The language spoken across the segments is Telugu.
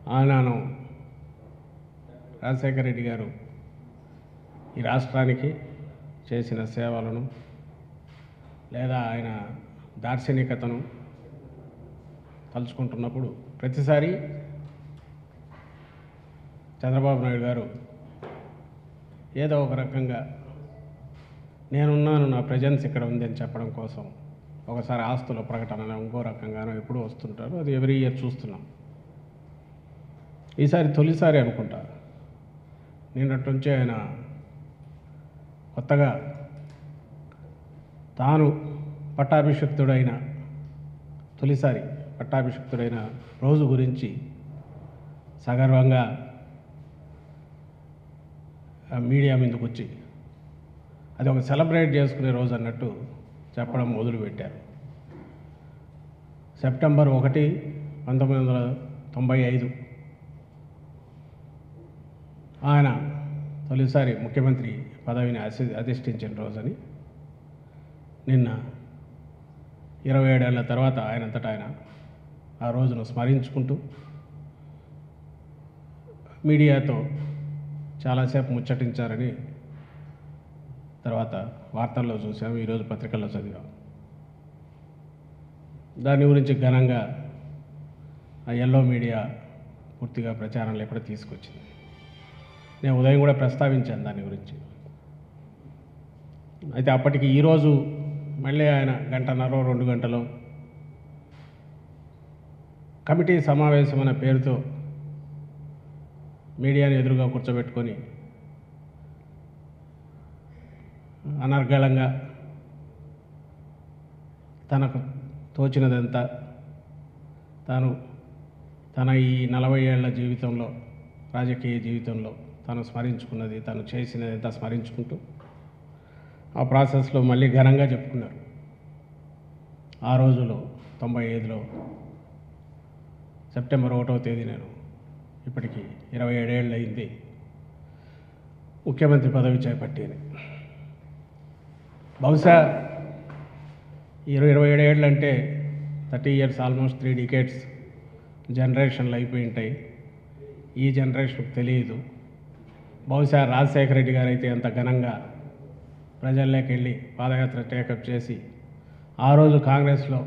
ఆనాను రాజశేఖర రెడ్డి గారు ఈ రాష్ట్రానికి చేసిన సేవలను లేదా ఆయన దార్శనికతను తలుచుకుంటున్నప్పుడు ప్రతిసారి చంద్రబాబు నాయుడు గారు ఏదో ఒక రకంగా నేనున్నాను నా ప్రజెన్స్ ఇక్కడ ఉంది అని చెప్పడం కోసం ఒకసారి ఆస్తుల ప్రకటన ఇంకో రకంగానో ఎప్పుడూ వస్తుంటారు అది ఎవ్రీ ఇయర్ చూస్తున్నాం ఈసారి తొలిసారి అనుకుంటా నిన్నటి నుంచి ఆయన కొత్తగా తాను పట్టాభిషిక్తుడైన తొలిసారి పట్టాభిషిక్తుడైన రోజు గురించి సగర్వంగా ఆ మీడియా మీదకి వచ్చి అది ఒక సెలబ్రేట్ చేసుకునే రోజు అన్నట్టు చెప్పడం మొదలుపెట్టారు సెప్టెంబర్ ఒకటి పంతొమ్మిది వందల తొంభై ఐదు ఆయన తొలిసారి ముఖ్యమంత్రి పదవిని అసి అధిష్ఠించిన రోజని నిన్న ఇరవై ఏడేళ్ల తర్వాత ఆయనంతటా ఆయన ఆ రోజును స్మరించుకుంటూ మీడియాతో చాలాసేపు ముచ్చటించారని తర్వాత వార్తల్లో చూసాం ఈరోజు పత్రికల్లో చదివాం దాని గురించి ఘనంగా ఆ ఎల్లో మీడియా పూర్తిగా ప్రచారంలో కూడా తీసుకొచ్చింది నేను ఉదయం కూడా ప్రస్తావించాను దాని గురించి అయితే అప్పటికి ఈరోజు మళ్ళీ ఆయన గంటన్నర రెండు గంటలో కమిటీ సమావేశం అనే పేరుతో మీడియాని ఎదురుగా కూర్చోబెట్టుకొని అనర్గళంగా తనకు తోచినదంతా తాను తన ఈ నలభై ఏళ్ల జీవితంలో రాజకీయ జీవితంలో తను స్మరించుకున్నది తను చేసినది అంతా స్మరించుకుంటూ ఆ ప్రాసెస్లో మళ్ళీ ఘనంగా చెప్పుకున్నారు ఆ రోజులో తొంభై ఐదులో సెప్టెంబర్ ఒకటవ తేదీ నేను ఇప్పటికి ఇరవై ఏడేళ్ళు అయింది ముఖ్యమంత్రి పదవి చేపట్టి అని బహుశా ఇరవై ఇరవై ఏడేళ్ళు అంటే thirty years almost three decades జనరేషన్లు అయిపోయి ఉంటాయి ఈ జనరేషన్కి తెలియదు బహుశా రాజశేఖర రెడ్డి గారు అయితే ఎంత ఘనంగా ప్రజల్లోకి వెళ్ళి పాదయాత్ర టేకప్ చేసి ఆ రోజు కాంగ్రెస్లో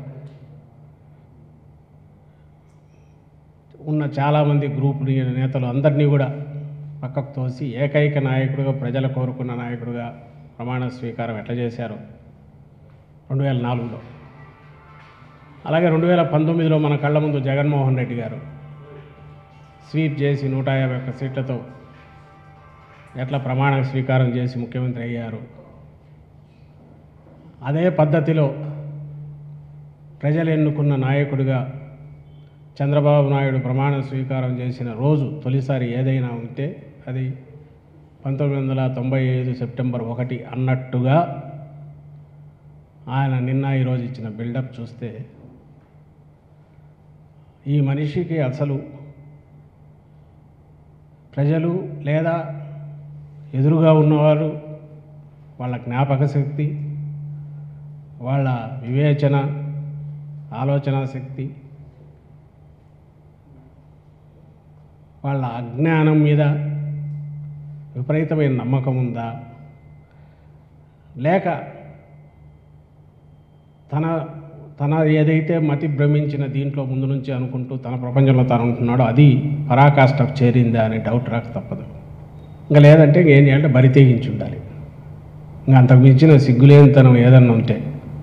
ఉన్న చాలామంది గ్రూప్ నేతలు అందరినీ కూడా పక్కకు తోసి ఏకైక నాయకుడిగా ప్రజలు కోరుకున్న నాయకుడిగా ప్రమాణ స్వీకారం ఎట్లా చేశారు రెండు వేల నాలుగులో అలాగే రెండు వేల పంతొమ్మిదిలో మన కళ్ళ ముందు జగన్మోహన్ రెడ్డి గారు స్వీప్ చేసి నూట యాభై ఒక్క సీట్లతో ఎట్లా ప్రమాణ స్వీకారం చేసి ముఖ్యమంత్రి అయ్యారు అదే పద్ధతిలో ప్రజలు ఎన్నుకున్న నాయకుడిగా చంద్రబాబు నాయుడు ప్రమాణ స్వీకారం చేసిన రోజు తొలిసారి ఏదైనా ఉంటే అది పంతొమ్మిది వందల తొంభై ఐదు సెప్టెంబర్ ఒకటి అన్నట్టుగా ఆయన నిన్న ఈరోజు ఇచ్చిన బిల్డప్ చూస్తే ఈ మనిషికి అసలు ప్రజలు లేదా ఎదురుగా ఉన్నవారు వాళ్ళ జ్ఞాపక శక్తి వాళ్ళ వివేచన ఆలోచన శక్తి వాళ్ళ అజ్ఞానం మీద విపరీతమైన నమ్మకం ఉందా లేక తన తన ఏదైతే మతి భ్రమించిన దీంట్లో ముందు నుంచి అనుకుంటూ తన ప్రపంచంలో తను ఉంటున్నాడో అది పరాకాష్ఠకు చేరిందా అనే డౌట్ రాక తప్పదు ఇంకా లేదంటే ఇంకేం చేయాలంటే బరి తెగించి ఉండాలి ఇంకా అంతకు మించిన సిగ్గులేనితనం ఏదన్నా ఉంటే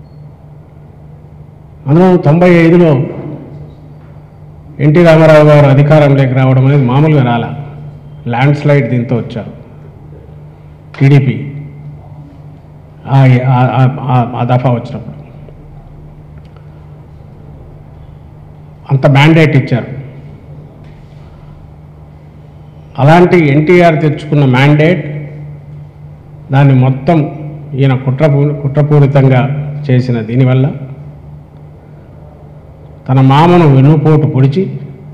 అందులో తొంభై ఐదులో ఎన్టీ రామారావు గారు అధికారంలోకి రావడం అనేది మామూలుగా రాలా ల్యాండ్ స్లైడ్ దీంతో వచ్చారు టీడీపీ ఆ- ఆ- ఆ- ఆ దఫా వచ్చినప్పుడు అంత మ్యాండేట్ ఇచ్చారు అలాంటి ఎన్టీఆర్ తెచ్చుకున్న మ్యాండేట్ దాన్ని మొత్తం ఈయన కుట్రపూ కుట్రపూరితంగా చేసిన దీనివల్ల తన మామను వెన్నుపోటు పొడిచి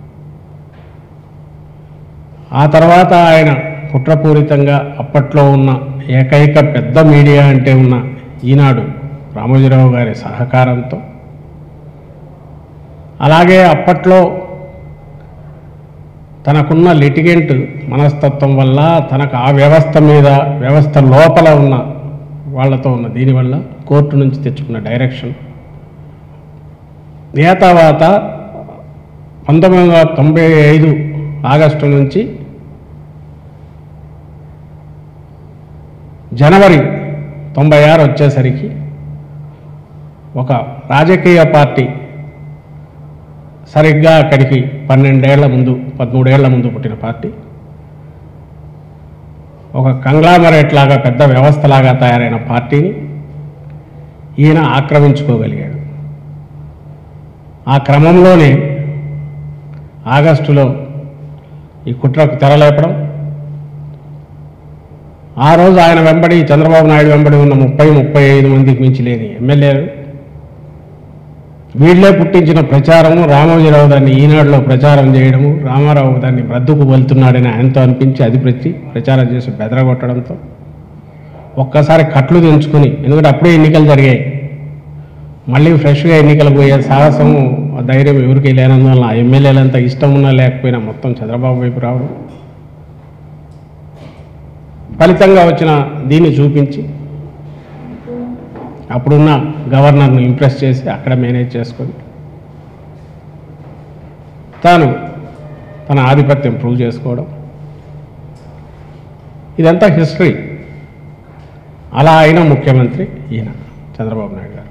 ఆ తర్వాత ఆయన కుట్రపూరితంగా అప్పట్లో ఉన్న ఏకైక పెద్ద మీడియా అంటే ఉన్న ఈనాడు రామోజీరావు గారి సహకారంతో అలాగే అప్పట్లో తనకున్న లిటిగెంట్ మనస్తత్వం వల్ల తనకు ఆ వ్యవస్థ మీద వ్యవస్థ లోపల ఉన్న వాళ్ళతో ఉన్న దీనివల్ల కోర్టు నుంచి తెచ్చుకున్న డైరెక్షన్ నేతావాత పంతొమ్మిది వందల తొంభై ఐదు ఆగస్టు నుంచి జనవరి తొంభై ఆరు వచ్చేసరికి ఒక రాజకీయ పార్టీ సరిగ్గా అక్కడికి పన్నెండేళ్ల ముందు పదమూడేళ్ల ముందు పుట్టిన పార్టీ ఒక కంగ్లామరేట్ లాగా పెద్ద వ్యవస్థలాగా తయారైన పార్టీని ఈయన ఆక్రమించుకోగలిగాడు ఆ క్రమంలోనే ఆగస్టులో ఈ కుట్రకు తెరలేపడం ఆ రోజు ఆయన వెంబడి చంద్రబాబు నాయుడు వెంబడి ఉన్న ముప్పై ముప్పై ఐదు మందికి మించి లేని ఎమ్మెల్యేలు వీళ్ళే పుట్టించిన ప్రచారము రామోజీరావు దాన్ని ఈనాడులో ప్రచారం చేయడము రామారావు దాన్ని రద్దుకు వెళ్తున్నాడని ఆయనతో అనిపించి అది ప్రతి ప్రచారం చేసి బెదరగొట్టడంతో ఒక్కసారి కట్లు తెంచుకుని ఎందుకంటే అప్పుడే ఎన్నికలు జరిగాయి మళ్ళీ ఫ్రెష్గా ఎన్నికలు పోయే సాహసము ఆ ధైర్యం ఎవరికి లేనందువల్ల ఆ ఎమ్మెల్యేలంతా ఇష్టం ఉన్నా లేకపోయినా మొత్తం చంద్రబాబు వైపు రావడం ఫలితంగా వచ్చిన దీన్ని చూపించి అప్పుడున్న గవర్నర్ను ఇంప్రెస్ చేసి అక్కడ మేనేజ్ చేసుకొని తాను తన ఆధిపత్యం ప్రూవ్ చేసుకోవడం ఇదంతా హిస్టరీ అలా అయిన ముఖ్యమంత్రి ఈయన చంద్రబాబు నాయుడు గారు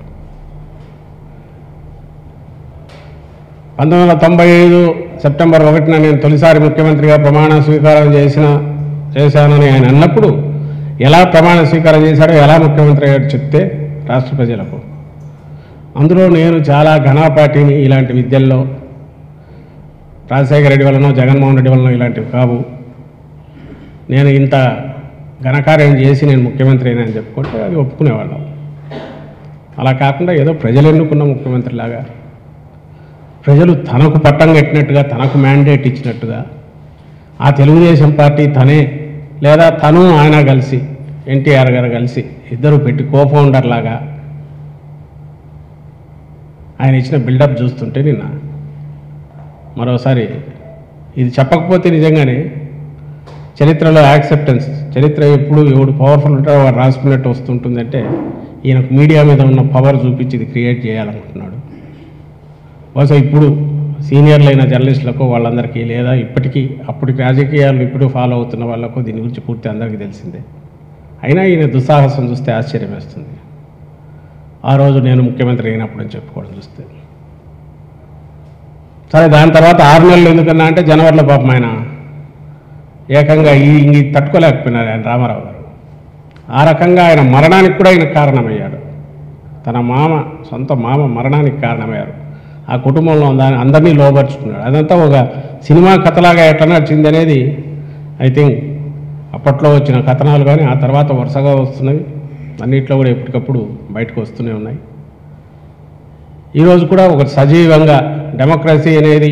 పంతొమ్మిది వందల తొంభై ఐదు సెప్టెంబర్ ఒకటిన నేను తొలిసారి ముఖ్యమంత్రిగా ప్రమాణ స్వీకారం చేసిన చేశానని ఆయన అన్నప్పుడు ఎలా ప్రమాణ స్వీకారం చేశాడో ఎలా ముఖ్యమంత్రి అయ్యాడో చెప్తే రాష్ట్ర ప్రజలకు అందులో నేను చాలా ఘనాపాటిని ఇలాంటి విద్యల్లో రాజశేఖర రెడ్డి వలనో జగన్మోహన్ రెడ్డి వలనో ఇలాంటివి కావు నేను ఇంత ఘనకార్యం చేసి నేను ముఖ్యమంత్రి అయినా అని చెప్పుకుంటే అది ఒప్పుకునేవాళ్ళం అలా కాకుండా ఏదో ప్రజలు ఎన్నుకున్న ముఖ్యమంత్రిలాగా ప్రజలు తనకు పట్టం కట్టినట్టుగా తనకు మ్యాండేట్ ఇచ్చినట్టుగా ఆ తెలుగుదేశం పార్టీ తనే లేదా తను ఆయన కలిసి ఎన్టీఆర్ గారు కలిసి ఇద్దరు పెట్టి కో ఫౌండర్ లాగా ఆయన ఇచ్చిన బిల్డప్ చూస్తుంటే నిన్న మరోసారి ఇది చెప్పకపోతే నిజంగానే చరిత్రలో యాక్సెప్టెన్స్ చరిత్ర ఎప్పుడు ఎవడు పవర్ఫుల్ ఉంటారో వాడు రాసుకున్నట్టు వస్తుంటుందంటే ఈయనకు మీడియా మీద ఉన్న పవర్ చూపించి ఇది క్రియేట్ చేయాలనుకుంటున్నాడు బహుశా ఇప్పుడు సీనియర్లైన జర్నలిస్టులకు వాళ్ళందరికీ లేదా ఇప్పటికీ అప్పటికి రాజకీయాలు ఇప్పుడు ఫాలో అవుతున్న వాళ్ళకు దీని గురించి పూర్తి అందరికీ తెలిసిందే అయినా ఈయన దుస్సాహసం చూస్తే ఆశ్చర్యం వేస్తుంది ఆ రోజు నేను ముఖ్యమంత్రి అయినప్పుడు అని చెప్పుకోవడం చూస్తే సరే దాని తర్వాత ఆరు నెలలు ఎందుకన్నా అంటే జనవరిలో పాపం ఆయన ఏకంగా ఈ ఇంక ఇది తట్టుకోలేకపోయినారు ఆయన రామారావు గారు ఆ రకంగా ఆయన మరణానికి కూడా ఆయన కారణమయ్యాడు తన మామ సొంత మామ మరణానికి కారణమయ్యారు ఆ కుటుంబంలో దాని అందరినీ లోపరుచుకున్నాడు అదంతా ఒక సినిమా కథలాగా ఎట్లా నడిచింది అనేది ఐ థింక్ అప్పట్లో వచ్చిన కథనాలు కానీ ఆ తర్వాత వరుసగా వస్తున్నవి అన్నిట్లో కూడా ఎప్పటికప్పుడు బయటకు వస్తూనే ఉన్నాయి ఈరోజు కూడా ఒక సజీవంగా డెమోక్రసీ అనేది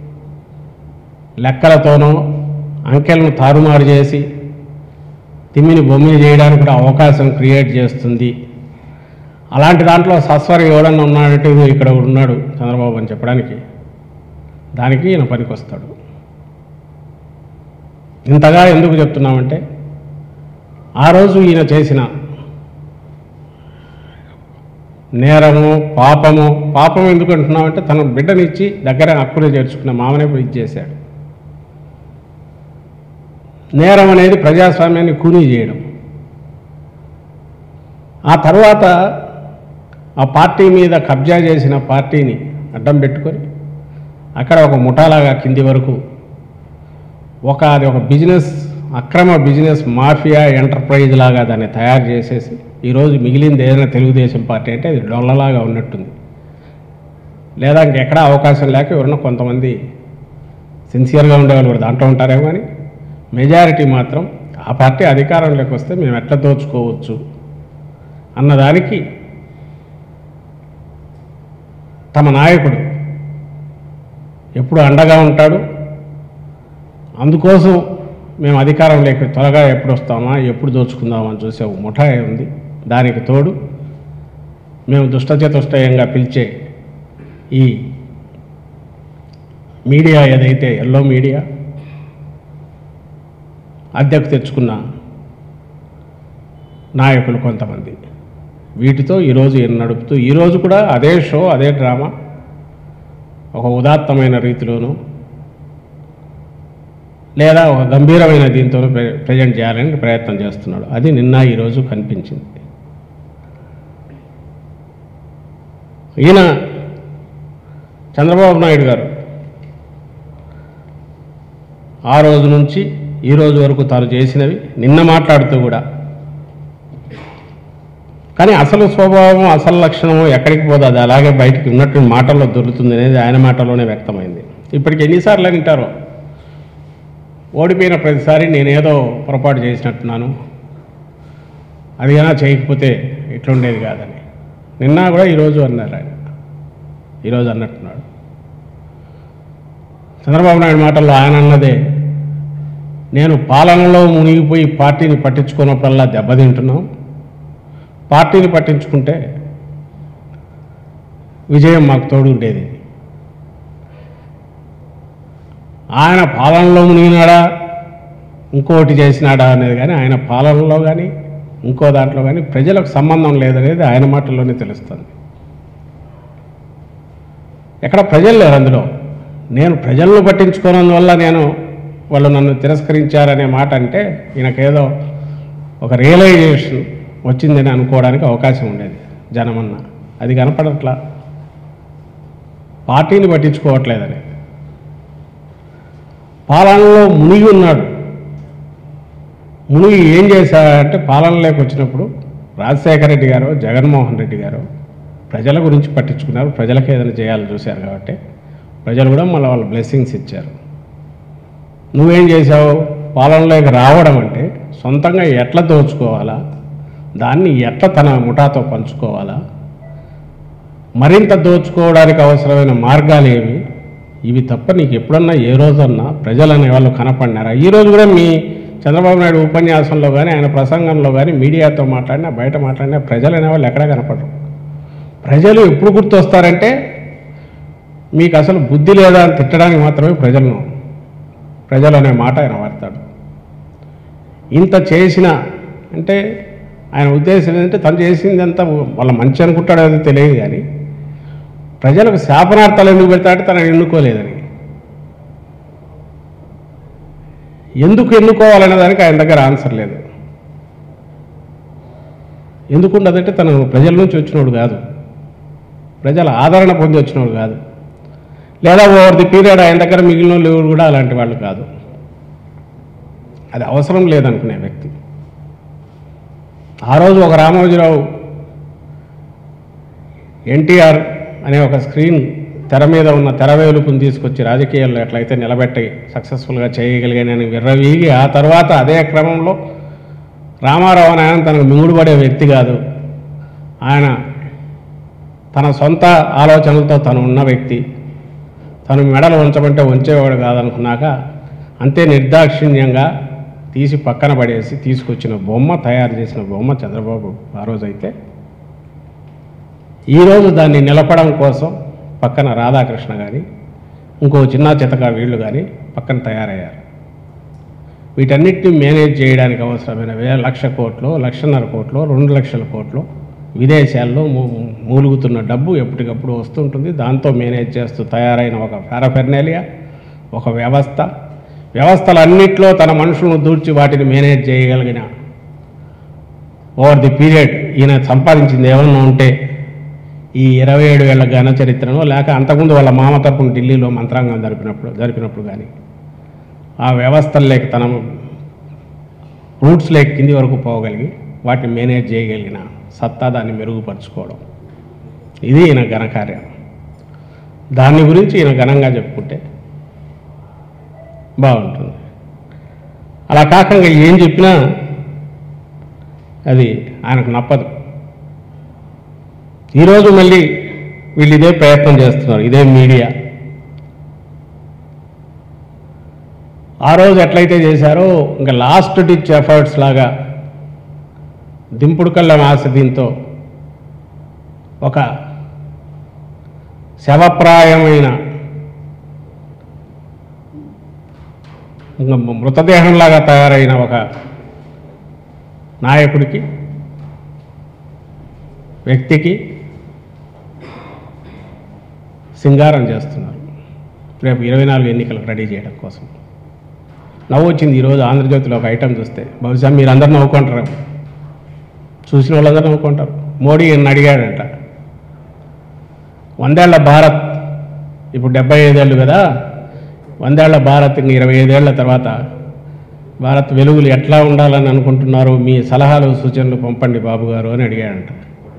లెక్కలతోనో అంకెలను తారుమారు చేసి తిమ్మిని బొమ్మిని చేయడానికి కూడా అవకాశం క్రియేట్ చేస్తుంది అలాంటి దాంట్లో సస్వరం ఎవడన్నా ఉన్నాడంటే ఇదిగో ఇక్కడ ఉన్నాడు చంద్రబాబు అని చెప్పడానికి దానికి ఈయన పనికొస్తాడు ఇంతగా ఎందుకు చెప్తున్నామంటే ఆ రోజు ఈయన చేసిన నేరము పాపము పాపం ఎందుకు అంటున్నామంటే తన బిడ్డనిచ్చి దగ్గర హక్కునే చేర్చుకున్న మామనే పోయి ఇచ్చేశాడు నేరం అనేది ప్రజాస్వామ్యాన్ని కూనీ చేయడం ఆ తర్వాత ఆ పార్టీ మీద కబ్జా చేసిన పార్టీని అడ్డం పెట్టుకొని అక్కడ ఒక ముఠాలాగా కింది వరకు ఒక అది ఒక బిజినెస్ అక్రమ బిజినెస్ మాఫియా ఎంటర్ప్రైజ్ లాగా దాన్ని తయారు చేసేసి ఈరోజు మిగిలింది ఏదైనా తెలుగుదేశం పార్టీ అంటే అది డొల్లలాగా ఉన్నట్టుంది లేదా ఇంకెక్కడా అవకాశం లేక ఎవరన్నా కొంతమంది సిన్సియర్గా ఉండేవాళ్ళు కూడా దాంట్లో ఉంటారేమో అని మెజారిటీ మాత్రం ఆ పార్టీ అధికారంలోకి వస్తే మేము ఎట్లా దోచుకోవచ్చు అన్నదానికి తమ నాయకుడు ఎప్పుడు అండగా ఉంటాడు అందుకోసం మేము అధికారంలోకి త్వరగా ఎప్పుడు వస్తామా ఎప్పుడు దోచుకుందామా అని చూసే ఒక ముఠా ఉంది దానికి తోడు మేము దుష్టచతుష్టయంగా పిలిచే ఈ మీడియా ఏదైతే ఎల్లో మీడియా అద్దెకు తెచ్చుకున్న నాయకులు కొంతమంది వీటితో ఈరోజు ఈయన నడుపుతూ ఈరోజు కూడా అదే షో అదే డ్రామా ఒక ఉదాత్తమైన రీతిలోనూ లేదా ఒక గంభీరమైన దీంతో ప్రజెంట్ చేయాలని ప్రయత్నం చేస్తున్నాడు అది నిన్న ఈరోజు కనిపించింది ఈయన చంద్రబాబు నాయుడు గారు ఆ రోజు నుంచి ఈ రోజు వరకు తాను చేసినవి నిన్న మాట్లాడుతూ కూడా కానీ అసలు స్వభావం అసలు లక్షణము ఎక్కడికి పోదు అది అలాగే బయటికి ఉన్నట్టు మాటల్లో దొరుకుతుంది అనేది ఆయన మాటలోనే వ్యక్తమైంది ఇప్పటికి ఎన్నిసార్లు వింటారో ఓడిపోయిన ప్రతిసారి నేనేదో పొరపాటు చేసినట్టున్నాను అది అయినా చేయకపోతే ఇట్లుండేది కాదని నిన్న కూడా ఈరోజు అన్నారు ఆయన ఈరోజు అన్నట్టున్నాడు చంద్రబాబు నాయుడు మాటల్లో ఆయన అన్నదే నేను పాలనలో మునిగిపోయి పార్టీని పట్టించుకున్నప్పుడల్లా దెబ్బతింటున్నాం పార్టీని పట్టించుకుంటే విజయం మాకు తోడు ఉండేది ఆయన పాలనలో మునిగినాడా ఇంకోటి చేసినాడా అనేది కానీ ఆయన పాలనలో కానీ ఇంకో దాంట్లో కానీ ప్రజలకు సంబంధం లేదనేది ఆయన మాటల్లోనే తెలుస్తుంది ఎక్కడ ప్రజలు లేరు అందులో నేను ప్రజలను పట్టించుకోనందువల్ల నేను వాళ్ళు నన్ను తిరస్కరించారనే మాట అంటే ఈయనకేదో ఒక రియలైజేషన్ వచ్చిందని అనుకోవడానికి అవకాశం ఉండేది జనమన్నా అది కనపడట్లా పార్టీని పట్టించుకోవట్లేదని పాలనలో మునిగి ఉన్నాడు మునిగి ఏం చేశారంటే పాలనలోకి వచ్చినప్పుడు రాజశేఖర రెడ్డి గారు జగన్మోహన్ రెడ్డి గారు ప్రజల గురించి పట్టించుకున్నారు ప్రజలకు ఏదైనా చేయాలని చూశారు కాబట్టి ప్రజలు కూడా మళ్ళీ వాళ్ళ బ్లెస్సింగ్స్ ఇచ్చారు నువ్వేం చేసావు పాలనలోకి రావడం అంటే సొంతంగా ఎట్లా దోచుకోవాలా దాన్ని ఎట్లా తన ముఠాతో పంచుకోవాలా మరింత దోచుకోవడానికి అవసరమైన మార్గాలు ఏమి ఇవి తప్ప నీకు ఎప్పుడన్నా ఏ రోజన్నా ప్రజలు అనే వాళ్ళు కనపడినారా ఈ రోజు కూడా మీ చంద్రబాబు నాయుడు ఉపన్యాసంలో కానీ ఆయన ప్రసంగంలో కానీ మీడియాతో మాట్లాడినా బయట మాట్లాడినా ప్రజలు అనేవాళ్ళు ఎక్కడా కనపడరు ప్రజలు ఎప్పుడు గుర్తొస్తారంటే మీకు అసలు బుద్ధి లేదా అని తిట్టడానికి మాత్రమే ప్రజలను ప్రజలు అనే మాట ఆయన వాడతాడు ఇంత చేసిన అంటే ఆయన ఉద్దేశం ఏంటంటే తను చేసింది అంతా వాళ్ళ మంచి అనుకుంటాడో అది తెలియదు కానీ ప్రజలకు శాపనార్థాలు ఎందుకు పెడతాడంటే తనని ఎన్నుకోలేదని ఎందుకు ఎన్నుకోవాలనే దానికి ఆయన దగ్గర ఆన్సర్ లేదు ఎందుకు ఉండదంటే తను ప్రజల నుంచి వచ్చినోడు కాదు ప్రజల ఆదరణ పొంది వచ్చినోడు కాదు లేదా ఓవర్ ది పీరియడ్ ఆయన దగ్గర మిగిలిన వాళ్ళు ఎవరు కూడా అలాంటి వాళ్ళు కాదు అది అవసరం లేదనుకునే వ్యక్తి ఆ రోజు ఒక రామోజీరావు ఎన్టీఆర్ అనే ఒక స్క్రీన్ తెర మీద ఉన్న తెర వేలుపుని తీసుకొచ్చి రాజకీయాల్లో ఎట్లయితే నిలబెట్టి సక్సెస్ఫుల్గా చేయగలిగానని విర్రవీగి ఆ తర్వాత అదే క్రమంలో రామారావు అని ఆయన తనకు మింగుడుపడే వ్యక్తి కాదు ఆయన తన సొంత ఆలోచనలతో తను ఉన్న వ్యక్తి తను మెడలు ఉంచమంటే ఉంచేవాడు కాదనుకున్నాక అంతే నిర్దాక్షిణ్యంగా తీసి పక్కన పడేసి తీసుకొచ్చిన బొమ్మ తయారు చేసిన బొమ్మ చంద్రబాబు ఆ రోజైతే ఈరోజు దాన్ని నిలపడం కోసం పక్కన రాధాకృష్ణ కానీ ఇంకో చిన్న చితక వీళ్ళు కానీ పక్కన తయారయ్యారు వీటన్నిటిని మేనేజ్ చేయడానికి అవసరమైన వే లక్ష కోట్లు లక్షన్నర కోట్లు రెండు లక్షల కోట్లు విదేశాల్లో మూ- మూలుగుతున్న డబ్బు ఎప్పటికప్పుడు వస్తుంటుంది దాంతో మేనేజ్ చేస్తూ తయారైన ఒక పారాఫెర్నేలియా ఒక వ్యవస్థ వ్యవస్థలన్నిట్లో తన మనుషులను దూర్చి వాటిని మేనేజ్ చేయగలిగిన ఓవర్ ది పీరియడ్ ఈయన సంపాదించింది ఏమన్నా ఉంటే ఈ ఇరవై ఏడు ఏళ్ల ఘన చరిత్రను లేక అంతకుముందు వాళ్ళ మామ తరపున ఢిల్లీలో మంత్రాంగం జరిపినప్పుడు జరిపినప్పుడు కానీ ఆ వ్యవస్థల్లోకి తన రూట్స్ లేక్ కింది వరకు పోగలిగి వాటిని మేనేజ్ చేయగలిగిన సత్తా దాన్ని మెరుగుపరుచుకోవడం ఇది ఈయన ఘనకార్యం దాని గురించి ఈయన ఘనంగా చెప్పుకుంటే బాగుంటుంది అలా కాకుండా ఏం చెప్పినా అది ఆయనకు నప్పదు ఈరోజు మళ్ళీ వీళ్ళు ఇదే ప్రయత్నం చేస్తున్నారు ఇదే మీడియా ఆ రోజు ఎట్లయితే చేశారో ఇంకా లాస్ట్ డిచ్ ఎఫర్ట్స్ లాగా దింపుడు కళ్ళ ఆశ దీంతో ఒక శవప్రాయమైన ఇంకా మృతదేహంలాగా తయారైన ఒక నాయకుడికి వ్యక్తికి సింగారం చేస్తున్నారు రేపు ఇరవై నాలుగు ఎన్నికలకు రెడీ చేయడం కోసం నవ్వు వచ్చింది ఈరోజు ఆంధ్రజ్యోతిలో ఒక ఐటెం చూస్తే బహుశా మీరందరూ నవ్వుకుంటారు చూసిన వాళ్ళందరూ నవ్వుకుంటారు మోడీ ఈయన అడిగాడంట వందేళ్ల భారత్ ఇప్పుడు డెబ్బై ఐదేళ్ళు కదా వందేళ్ల భారత్ ఇంక ఇరవై ఐదేళ్ల తర్వాత భారత్ వెలుగులు ఎట్లా ఉండాలని అనుకుంటున్నారు మీ సలహాలు సూచనలు పంపండి బాబు గారు అని అడిగాడంట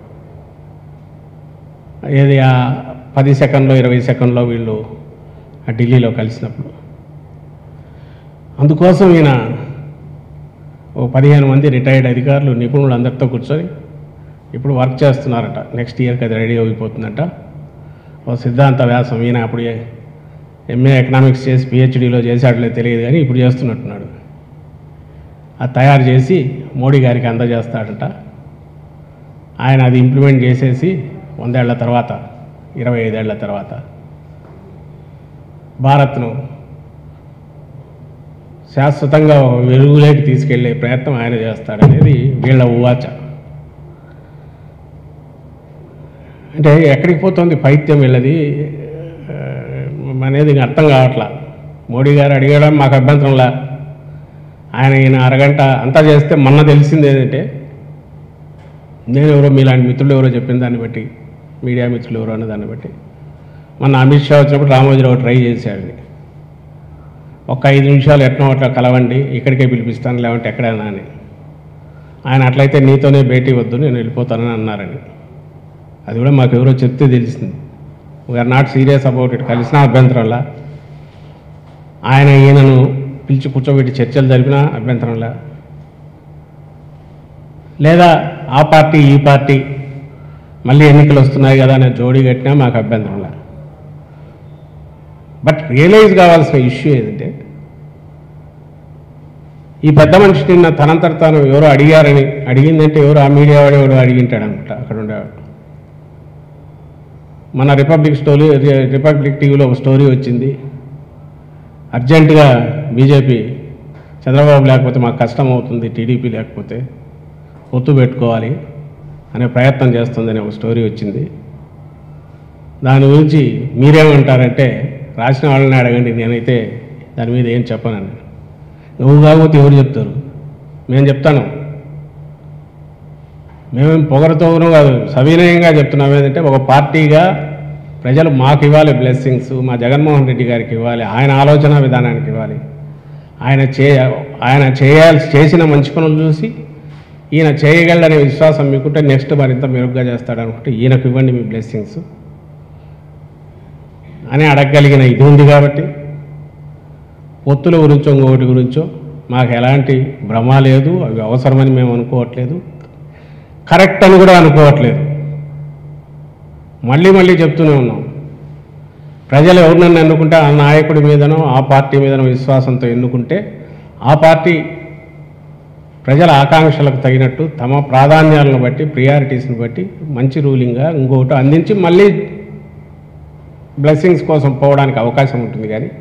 ఏది ఆ పది సెకండ్లో ఇరవై సెకండ్లో వీళ్ళు ఆ ఢిల్లీలో కలిసినప్పుడు అందుకోసం ఈయన ఓ పదిహేను మంది రిటైర్డ్ అధికారులు నిపుణులు అందరితో కూర్చొని ఇప్పుడు వర్క్ చేస్తున్నారట నెక్స్ట్ ఇయర్కి అది రెడీ అయిపోతుందట ఓ సిద్ధాంత వ్యాసం ఈయన అప్పుడు ఎంఏ ఎకనామిక్స్ చేసి పిహెచ్డీలో చేశాడులే తెలియదు కానీ ఇప్పుడు చేస్తున్నట్టున్నాడు అది తయారు చేసి మోడీ గారికి అందజేస్తాడట ఆయన అది ఇంప్లిమెంట్ చేసేసి వందేళ్ల తర్వాత ఇరవై ఐదేళ్ల తర్వాత భారత్ను శాశ్వతంగా ఒక వెలుగులోకి తీసుకెళ్లే ప్రయత్నం ఆయన చేస్తాడనేది వీళ్ళ ఉవాచ అంటే ఎక్కడికి పోతుంది పైత్యం వీళ్ళది ఆ, అనేది ఇంకా అర్థం కావట్లా మోడీ గారు అడిగడం మాకు అభ్యంతరంలా ఆయన ఈయన అరగంట అంతా చేస్తే మొన్న తెలిసింది ఏంటంటే నేను ఎవరో మీలాంటి మిత్రులు ఎవరో చెప్పిన దాన్ని బట్టి మీడియా మిత్రులు ఎవరో అన్న దాన్ని బట్టి మొన్న అమిత్ షా వచ్చినప్పుడు రామోజీరావు ట్రై చేశాడు ఒక ఐదు నిమిషాలు ఎట్నో అట్లా కలవండి ఇక్కడికే పిలిపిస్తాను లేవంటే ఎక్కడైనా అని ఆయన అట్లయితే నీతోనే భేటీ వద్దు నేను వెళ్ళిపోతానని అన్నారని అది కూడా మాకు ఎవరో చెప్తే తెలిసింది we are not serious about it కలిసిన అభ్యంతరంలా ఆయన ఈయనను పిలిచి కూర్చోబెట్టి చర్చలు జరిపినా అభ్యంతరంలా లేదా ఆ పార్టీ ఈ పార్టీ మళ్ళీ ఎన్నికలు వస్తున్నాయి కదా అనే జోడీ కట్టినా మాకు అభ్యంతరంలా బట్ రియలైజ్ కావాల్సిన ఇష్యూ ఏంటంటే ఈ పెద్ద మనిషి నిన్న తనంతట తాను ఎవరో అడిగారని అడిగిందంటే ఎవరు ఆ మీడియా వాడు ఎవరు అడిగింటాడు అనుకుంటా అక్కడ ఉండేవాడు మన రిపబ్లిక్ స్టోరీ రిపబ్లిక్ టీవీలో ఒక స్టోరీ వచ్చింది అర్జెంటుగా బీజేపీ చంద్రబాబు లేకపోతే మాకు కష్టం అవుతుంది టీడీపీ లేకపోతే ఒత్తు పెట్టుకోవాలి అనే ప్రయత్నం చేస్తుందని ఒక స్టోరీ వచ్చింది దాని గురించి మీరేమంటారంటే రాసిన వాళ్ళని అడగండి నేనైతే దాని మీద ఏం చెప్పనని నువ్వు కాకపోతే ఎవరు చెప్తారు నేను చెప్తాను మేమేం పొగరతోనూ కాదు సవినయంగా చెప్తున్నాం ఏంటంటే ఒక పార్టీగా ప్రజలు మాకు ఇవ్వాలి బ్లెస్సింగ్స్ మా జగన్మోహన్ రెడ్డి గారికి ఇవ్వాలి ఆయన ఆలోచన విధానానికి ఇవ్వాలి ఆయన చే ఆయన చేయాల్సి చేసిన మంచి పనులు చూసి ఈయన చేయగలడనే విశ్వాసం మీకుంటే నెక్స్ట్ మరింత మెరుగ్గా చేస్తాడు అనుకుంటే ఈయనకు ఇవ్వండి మీ బ్లెస్సింగ్స్ అని అడగగలిగిన ఇది ఉంది కాబట్టి పొత్తుల గురించో ఇంకొకటి గురించో మాకు ఎలాంటి భ్రమ లేదు అవి అవసరమని మేము అనుకోవట్లేదు కరెక్ట్ అని కూడా అనుకోవట్లేదు మళ్ళీ మళ్ళీ చెప్తూనే ఉన్నాం ప్రజలు ఎవరినన్ను ఎన్నుకుంటే ఆ నాయకుడి మీదనో ఆ పార్టీ మీదనో విశ్వాసంతో ఎన్నుకుంటే ఆ పార్టీ ప్రజల ఆకాంక్షలకు తగినట్టు తమ ప్రాధాన్యాలను బట్టి ప్రియారిటీస్ని బట్టి మంచి రూలింగ్గా ఇంకొకటి అందించి మళ్ళీ బ్లెస్సింగ్స్ కోసం పోవడానికి అవకాశం ఉంటుంది కానీ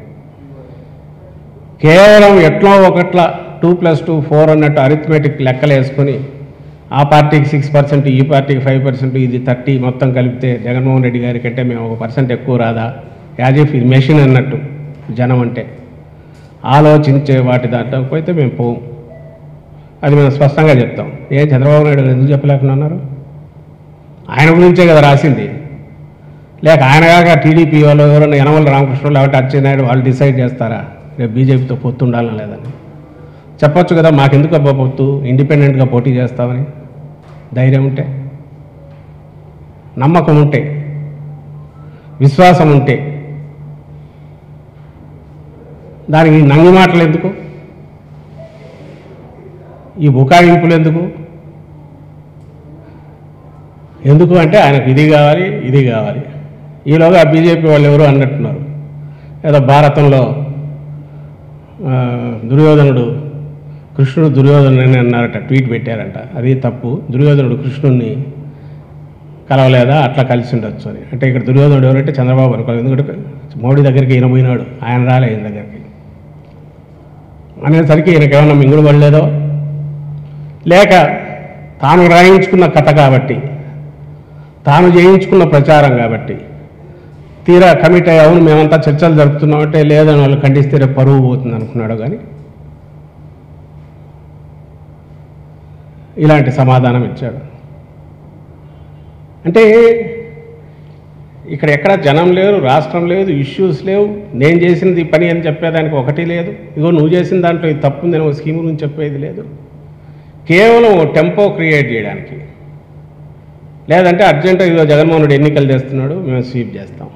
కేవలం ఎట్లా ఒకట్ల టూ ప్లస్ టూ ఫోర్ అన్నట్టు అరిథమెటిక్ లెక్కలు వేసుకొని ఆ పార్టీకి సిక్స్ పర్సెంట్ ఈ పార్టీకి ఫైవ్ పర్సెంట్ ఇది థర్టీ మొత్తం కలిపితే జగన్మోహన్ రెడ్డి గారి కంటే మేము ఒక పర్సెంట్ ఎక్కువ రాదా యాజ్ ఇఫ్ ఇది మెషిన్ అన్నట్టు జనం అంటే ఆలోచించే వాటి దాంట్లో పోతే మేము పోం అది మేము స్పష్టంగా చెప్తాం ఏ చంద్రబాబు నాయుడు గారు ఎందుకు చెప్పలేకుండా ఉన్నారు ఆయన గురించే కదా రాసింది లేక ఆయన కాక టీడీపీ వాళ్ళు ఎవరైనా యనమల రామకృష్ణ లేకపోతే అచ్చెన్నాయుడు వాళ్ళు డిసైడ్ చేస్తారా రేపు బీజేపీతో పొత్తు ఉండాలని లేదని చెప్పొచ్చు కదా మాకెందుకు అబ్బా పొత్తు ఇండిపెండెంట్గా పోటీ చేస్తామని ధైర్యం ఉంటే నమ్మకం ఉంటే విశ్వాసం ఉంటే దానికి ఈ నంగి మాటలు ఎందుకు ఈ బుకాయింపులు ఎందుకు ఎందుకు అంటే ఆయనకు ఇది కావాలి ఇది కావాలి ఈలోగా బీజేపీ వాళ్ళు ఎవరు అన్నట్టున్నారు ఏదో భారతంలో ఆ, దుర్యోధనుడు కృష్ణుడు దుర్యోధనుని అన్నారట ట్వీట్ పెట్టారంట అది తప్పు దుర్యోధనుడు కృష్ణుడిని కలవలేదా అట్లా కలిసి ఉండొచ్చు అని అంటే ఇక్కడ దుర్యోధనుడు ఎవరంటే చంద్రబాబు అనుకోవాలి ఎందుకంటే మోడీ దగ్గరికి ఈయన పోయినాడు ఆయన రాలే ఈయన దగ్గరికి అనేసరికి ఈయనకి ఏమన్నా మింగుడు పడలేదో లేక తాను రాయించుకున్న కథ కాబట్టి తాను చేయించుకున్న ప్రచారం కాబట్టి తీరా కమిట్ అయ్యి అవును మేమంతా చర్చలు జరుపుతున్నామంటే లేదని వాళ్ళు ఖండిస్తే రేపు పరువు పోతుంది అనుకున్నాడు కానీ ఇలాంటి సమాధానం ఇచ్చాడు అంటే ఇక్కడ ఎక్కడ జనం లేరు రాష్ట్రం లేదు ఇష్యూస్ లేవు నేను చేసింది ఈ పని అని చెప్పేదానికి ఒకటి లేదు ఇగో నువ్వు చేసిన దాంట్లో ఇది తప్పుందని ఒక స్కీమ్ గురించి చెప్పేది లేదు కేవలం ఓ టెంపో క్రియేట్ చేయడానికి లేదంటే అర్జెంటుగా ఇదిగో జగన్మోహన్ రెడ్డి ఎన్నికలు చేస్తున్నాడు మేము స్వీప్ చేస్తాం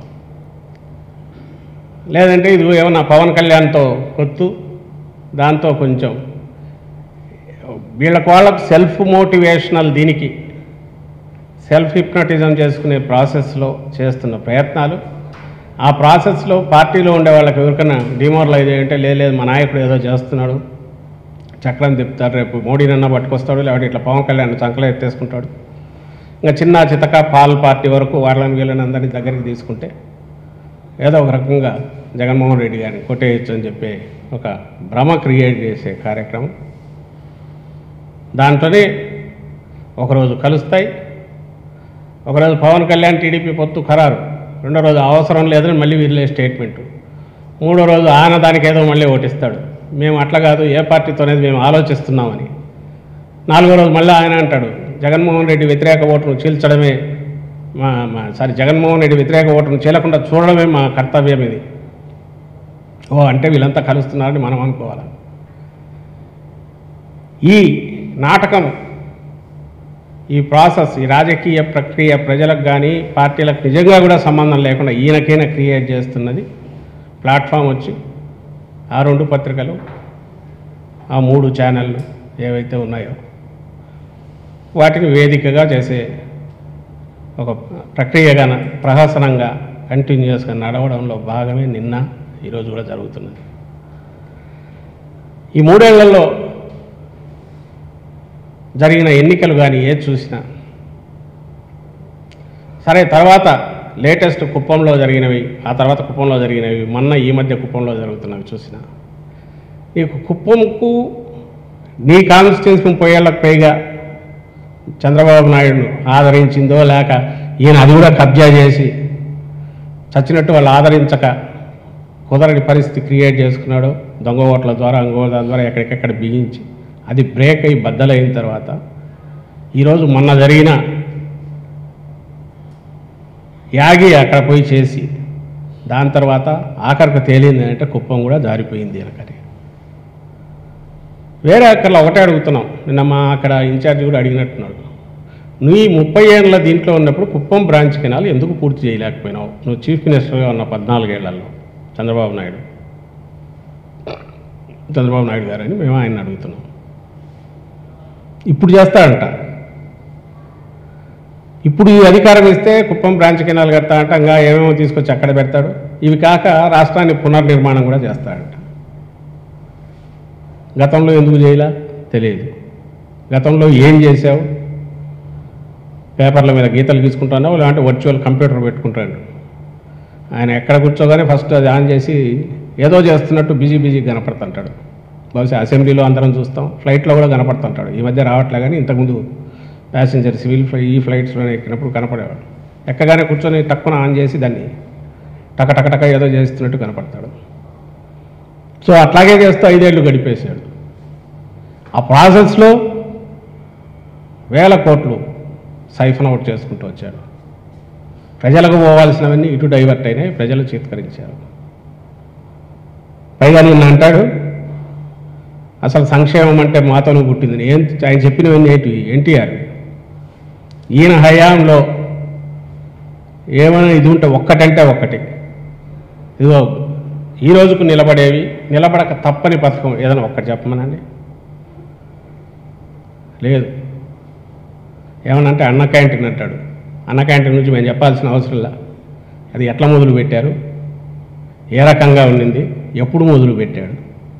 లేదంటే ఇదిగో ఏమన్నా పవన్ కళ్యాణ్తో కొత్తు దాంతో కొంచెం వీళ్ళకి వాళ్ళకు సెల్ఫ్ మోటివేషనల్ దీనికి సెల్ఫ్ హిప్నటిజం చేసుకునే ప్రాసెస్లో చేస్తున్న ప్రయత్నాలు ఆ ప్రాసెస్లో పార్టీలో ఉండే వాళ్ళకి ఎవరికైనా డిమోరలైజ్ అయ్యంటే లేదు లేదు మా నాయకుడు ఏదో చేస్తున్నాడు చక్రం తిప్పుతాడు రేపు మోడీనన్నా పట్టుకొస్తాడు లేకపోతే ఇట్లా పవన్ కళ్యాణ్ చంకలో ఎత్తేసుకుంటాడు ఇంకా చిన్న చితక పాల్ పార్టీ వరకు వాళ్ళని వీళ్ళని అందరినీ దగ్గరికి తీసుకుంటే ఏదో ఒక రకంగా జగన్మోహన్ రెడ్డి గారిని కొట్టేయచ్చు అని చెప్పి ఒక భ్రమ క్రియేట్ చేసే కార్యక్రమం దాంట్లోనే ఒకరోజు కలుస్తాయి ఒకరోజు పవన్ కళ్యాణ్ టీడీపీ పొత్తు ఖరారు రెండో రోజు అవసరం లేదని మళ్ళీ వీళ్ళే స్టేట్మెంట్ మూడో రోజు ఆయన దానికి ఏదో మళ్ళీ ఓటిస్తాడు మేము అట్లా కాదు ఏ పార్టీతోనేది మేము ఆలోచిస్తున్నామని నాలుగో రోజు మళ్ళీ ఆయన అంటాడు జగన్మోహన్ రెడ్డి వ్యతిరేక ఓటును చీల్చడమే మా మా సారీ జగన్మోహన్ రెడ్డి వ్యతిరేక ఓటును చీలకుండా చూడడమే మా కర్తవ్యం ఇది ఓ అంటే వీళ్ళంతా కలుస్తున్నారని మనం అనుకోవాలి ఈ నాటకం ఈ ప్రాసెస్ ఈ రాజకీయ ప్రక్రియ ప్రజలకు కానీ పార్టీలకు నిజంగా కూడా సంబంధం లేకుండా ఈయనకైనా క్రియేట్ చేస్తున్నది ప్లాట్ఫామ్ వచ్చి ఆ రెండు పత్రికలు ఆ మూడు ఛానళ్ళు ఏవైతే ఉన్నాయో వాటిని వేదికగా చేసే ఒక ప్రక్రియగా ప్రహసనంగా కంటిన్యూస్గా నడవడంలో భాగమే నిన్న ఈరోజు కూడా జరుగుతున్నది ఈ మూడేళ్లలో జరిగిన ఎన్నికలు కానీ ఏది చూసినా సరే తర్వాత లేటెస్ట్ కుప్పంలో జరిగినవి ఆ తర్వాత కుప్పంలో జరిగినవి మొన్న ఈ మధ్య కుప్పంలో జరుగుతున్నవి చూసిన నీకు కుప్పంకు నీ కాన్స్టిట్యున్సీ పోయేళ్ళకు పైగా చంద్రబాబు నాయుడును ఆదరించిందో లేక ఈయన అది కూడా కబ్జా చేసి చచ్చినట్టు వాళ్ళు ఆదరించక కుదరని పరిస్థితి క్రియేట్ చేసుకున్నాడు దొంగ ఓట్ల ద్వారా ఇంకో దాని ద్వారా ఎక్కడికెక్కడ బిగించి అది బ్రేక్ అయి బద్దలైన తర్వాత ఈరోజు మొన్న జరిగిన యాగి అక్కడ పోయి చేసి దాని తర్వాత ఆఖరికి తేలింది అంటే కుప్పం కూడా జారిపోయింది వెనకని వేరే అక్కడ ఒకటే అడుగుతున్నాం నిన్న మా అక్కడ ఇన్ఛార్జ్ కూడా అడిగినట్టున్నాడు నువ్వు ఈ ముప్పై ఏళ్ళ దీంట్లో ఉన్నప్పుడు కుప్పం బ్రాంచ్ కెనాల్ ఎందుకు పూర్తి చేయలేకపోయినావు నువ్వు చీఫ్ మినిస్టర్గా ఉన్న పద్నాలుగేళ్లలో చంద్రబాబు నాయుడు చంద్రబాబు నాయుడు గారని మేము ఆయన అడుగుతున్నాం ఇప్పుడు చేస్తాడంట ఇప్పుడు ఈ అధికారం ఇస్తే కుప్పం బ్రాంచ్ కెనాల్ కడతాడంట ఇంకా ఏమేమో తీసుకొచ్చి అక్కడ పెడతాడు ఇవి కాక రాష్ట్రాన్ని పునర్నిర్మాణం కూడా చేస్తాడంట గతంలో ఎందుకు చేయలా తెలియదు గతంలో ఏం చేసావు పేపర్ల మీద గీతలు గీసుకుంటున్నావు లేదంటే వర్చువల్ కంప్యూటర్ పెట్టుకుంటాడు ఆయన ఎక్కడ కూర్చోగానే ఫస్ట్ అది ఆన్ చేసి ఏదో చేస్తున్నట్టు బిజీ బిజీ కనపడుతుంటాడు బహుశా అసెంబ్లీలో అందరం చూస్తాం ఫ్లైట్లో కూడా కనపడుతుంటాడు ఈ మధ్య రావట్లే కానీ ఇంతకుముందు ప్యాసింజర్ సివిల్ ఫ్లై ఈ ఫ్లైట్స్లోనే ఎక్కినప్పుడు కనపడేవాడు ఎక్కగానే కూర్చొని తక్కువ ఆన్ చేసి దాన్ని టక టక టక ఏదో చేస్తున్నట్టు కనపడతాడు సో అట్లాగే చేస్తూ ఐదేళ్లు గడిపేశాడు ఆ ప్రాసెస్లో వేల కోట్లు సైఫన్ అవుట్ చేసుకుంటూ వచ్చాడు ప్రజలకు పోవాల్సినవన్నీ ఇటు డైవర్ట్ అయినాయి ప్రజలు చేత్కరించారు పైగా నిన్న అంటాడు అసలు సంక్షేమం అంటే మాతోనే పుట్టింది ఏం ఆయన చెప్పినవన్నీ ఏంటి ఎన్టీఆర్ ఈయన హయాంలో ఏమైనా ఇది ఉంటే ఒక్కటంటే ఒక్కటి ఇదిగో ఈ రోజుకు నిలబడేవి నిలబడక తప్పని పథకం ఏదైనా ఒక్కటి చెప్పమనండి లేదు ఏమనంటే అన్న క్యాంటీన్ అంటాడు అన్న క్యాంటీన్ నుంచి మేము చెప్పాల్సిన అవసరం లే అది ఎట్లా మొదలు పెట్టారు ఏ రకంగా ఉండింది ఎప్పుడు మొదలు పెట్టాడు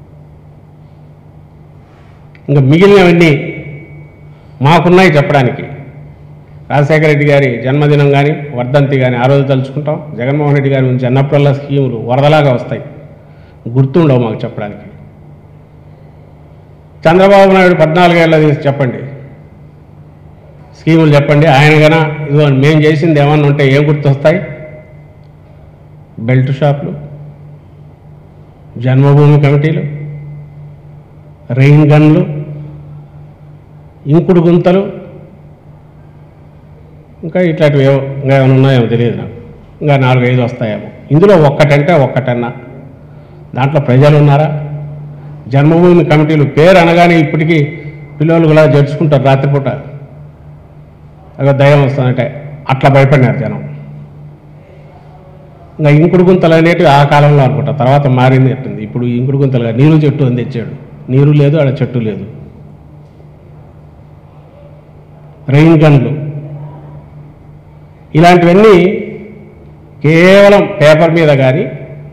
ఇంకా మిగిలినవన్నీ మాకున్నాయి చెప్పడానికి రాజశేఖర రెడ్డి గారి జన్మదినం కానీ వర్ధంతి కానీ ఆ రోజు తలుచుకుంటాం జగన్మోహన్ రెడ్డి గారి నుంచి అన్నప్పుడల్లా స్కీములు వరదలాగా వస్తాయి గుర్తుండవు మాకు చెప్పడానికి చంద్రబాబు నాయుడు పద్నాలుగేళ్ళ తీసి చెప్పండి స్కీములు చెప్పండి ఆయన గన ఇదిగో మేము చేసింది ఏమన్నా ఉంటే ఏం గుర్తొస్తాయి బెల్ట్ షాపులు జన్మభూమి కమిటీలు రెయిన్ గన్లు ఇంకుడు గుంతలు ఇంకా ఇట్లాంటివి ఏవో ఇంకా ఏమైనా ఉన్నాయేమో తెలియదు నాకు ఇంకా నాలుగు ఐదు వస్తాయేమో ఇందులో ఒక్కటంటే ఒక్కటన్నా దాంట్లో ప్రజలు ఉన్నారా జన్మభూమి కమిటీలు పేరు అనగానే ఇప్పటికీ పిల్లలు కూడా జడుచుకుంటారు రాత్రిపూట అదో దయం వస్తుందంటే అట్లా భయపడినారు జనం ఇంకా ఇంకుడు గుంతలు అనేటివి ఆ కాలంలో అనుకుంటా తర్వాత మారింది ఎట్టుంది ఇప్పుడు ఇంకుడు గుంతలుగా నీరు చెట్టు అని తెచ్చాడు నీరు లేదు ఆడ చెట్టు లేదు రెయిన్ గన్లు ఇలాంటివన్నీ కేవలం పేపర్ మీద కానీ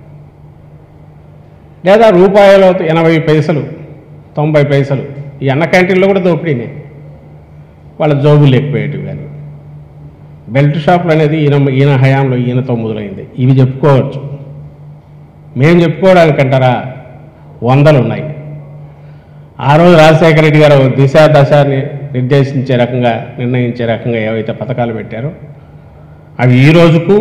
లేదా రూపాయలు ఎనభై పైసలు తొంభై పైసలు ఈ అన్న క్యాంటీన్లో కూడా దోపిడీనే వాళ్ళ జోబులు లేకపోయేటివి కానీ బెల్ట్ షాపులు అనేది ఈయన ఈయన హయాంలో ఈయనతో మొదలైంది ఇవి చెప్పుకోవచ్చు మేము చెప్పుకోవడానికంటారా వందలు ఉన్నాయి ఆ రోజు రాజశేఖర రెడ్డి గారు దిశ దశని నిర్దేశించే రకంగా నిర్ణయించే రకంగా ఏవైతే పథకాలు పెట్టారో అవి ఈ రోజుకు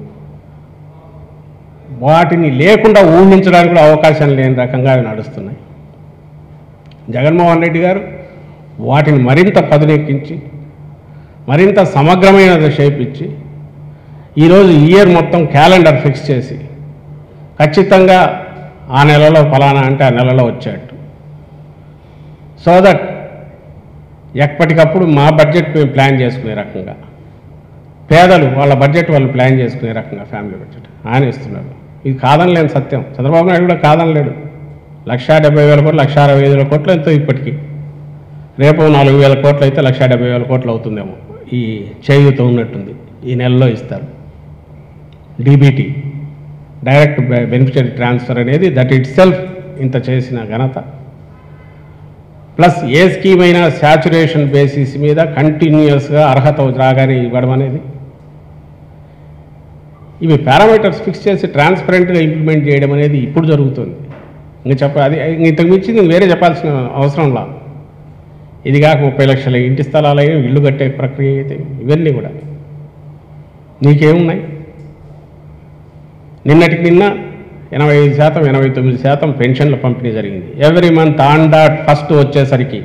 వాటిని లేకుండా ఊహించడానికి కూడా అవకాశం లేని రకంగా అవి నడుస్తున్నాయి జగన్మోహన్ రెడ్డి గారు వాటిని మరింత పదునెక్కించి మరింత సమగ్రమైన షేప్ ఇచ్చి ఈరోజు ఇయర్ మొత్తం క్యాలెండర్ ఫిక్స్ చేసి ఖచ్చితంగా ఆ నెలలో ఫలానా అంటే ఆ నెలలో వచ్చేట్టు సో దట్ ఎప్పటికప్పుడు మా బడ్జెట్ మేము ప్లాన్ చేసుకునే రకంగా పేదలు వాళ్ళ బడ్జెట్ వాళ్ళు ప్లాన్ చేసుకునే రకంగా ఫ్యామిలీ బడ్జెట్ ఆయన ఇస్తున్నాడు ఇది కాదనలేని సత్యం చంద్రబాబు నాయుడు కూడా కాదనలేడు లక్షా డెబ్బై వేల కోట్లు లక్ష అరవై ఐదు వేల కోట్లు ఎంతో ఇప్పటికీ రేపు నాలుగు వేల కోట్లు అయితే లక్ష డెబ్బై వేల కోట్లు అవుతుందేమో ఈ చేయూత ఉన్నట్టుంది ఈ నెలలో ఇస్తారు డీబీటీ డైరెక్ట్ బెనిఫిషరీ ట్రాన్స్ఫర్ అనేది దట్ ఇట్ సెల్ఫ్ ఇంత చేసిన ఘనత ప్లస్ ఏ స్కీమ్ అయినా శాచురేషన్ బేసిస్ మీద కంటిన్యూస్గా అర్హత రాగానే ఇవ్వడం అనేది ఇవి పారామీటర్స్ ఫిక్స్ చేసి ట్రాన్స్పరెంట్గా ఇంప్లిమెంట్ చేయడం అనేది ఇప్పుడు జరుగుతుంది ఇంకా చెప్ప అది ఇంక ఇంతకు మించి ఇంక వేరే చెప్పాల్సిన అవసరంలా ఇది కాక ముప్పై లక్షల ఇంటి స్థలాలైన ఇల్లు కట్టే ప్రక్రియ అయితే ఇవన్నీ కూడా నీకేమున్నాయి నిన్నటికి నిన్న ఎనభై ఐదు శాతం ఎనభై తొమ్మిది శాతం పెన్షన్ల పంపిణీ జరిగింది every month on dot first వచ్చేసరికి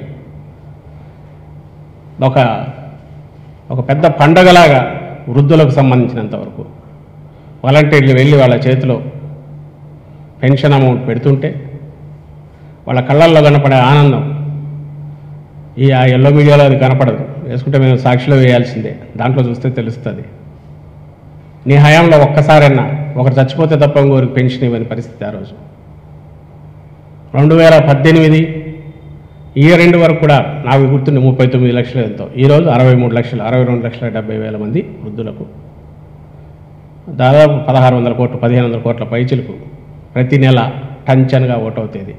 ఒక ఒక పెద్ద పండగలాగా వృద్ధులకు సంబంధించినంత వరకు వాలంటీర్లు వెళ్ళి వాళ్ళ చేతిలో పెన్షన్ అమౌంట్ పెడుతుంటే వాళ్ళ కళ్ళల్లో కనపడే ఆనందం ఈ ఆ ఎల్లో మీడియాలో అది కనపడదు వేసుకుంటే మేము సాక్షిలో వేయాల్సిందే దాంట్లో చూస్తే తెలుస్తుంది నీ హయాంలో ఒక్కసారైనా ఒకరు చచ్చిపోతే తప్ప ఇంకోరికి పెన్షన్ ఇవ్వని పరిస్థితి ఆ రోజు రెండు వేల పద్దెనిమిది ఈ రెండు వరకు కూడా నాకు గుర్తుండి ముప్పై తొమ్మిది లక్షలు ఎంతో ఈరోజు అరవై మూడు లక్షలు అరవై రెండు లక్షల డెబ్బై వేల మంది వృద్ధులకు దాదాపు పదహారు వందల కోట్లు పదిహేను వందల కోట్ల పైచిలకు ప్రతి నెల టంచన్గా ఓటవ తేదీ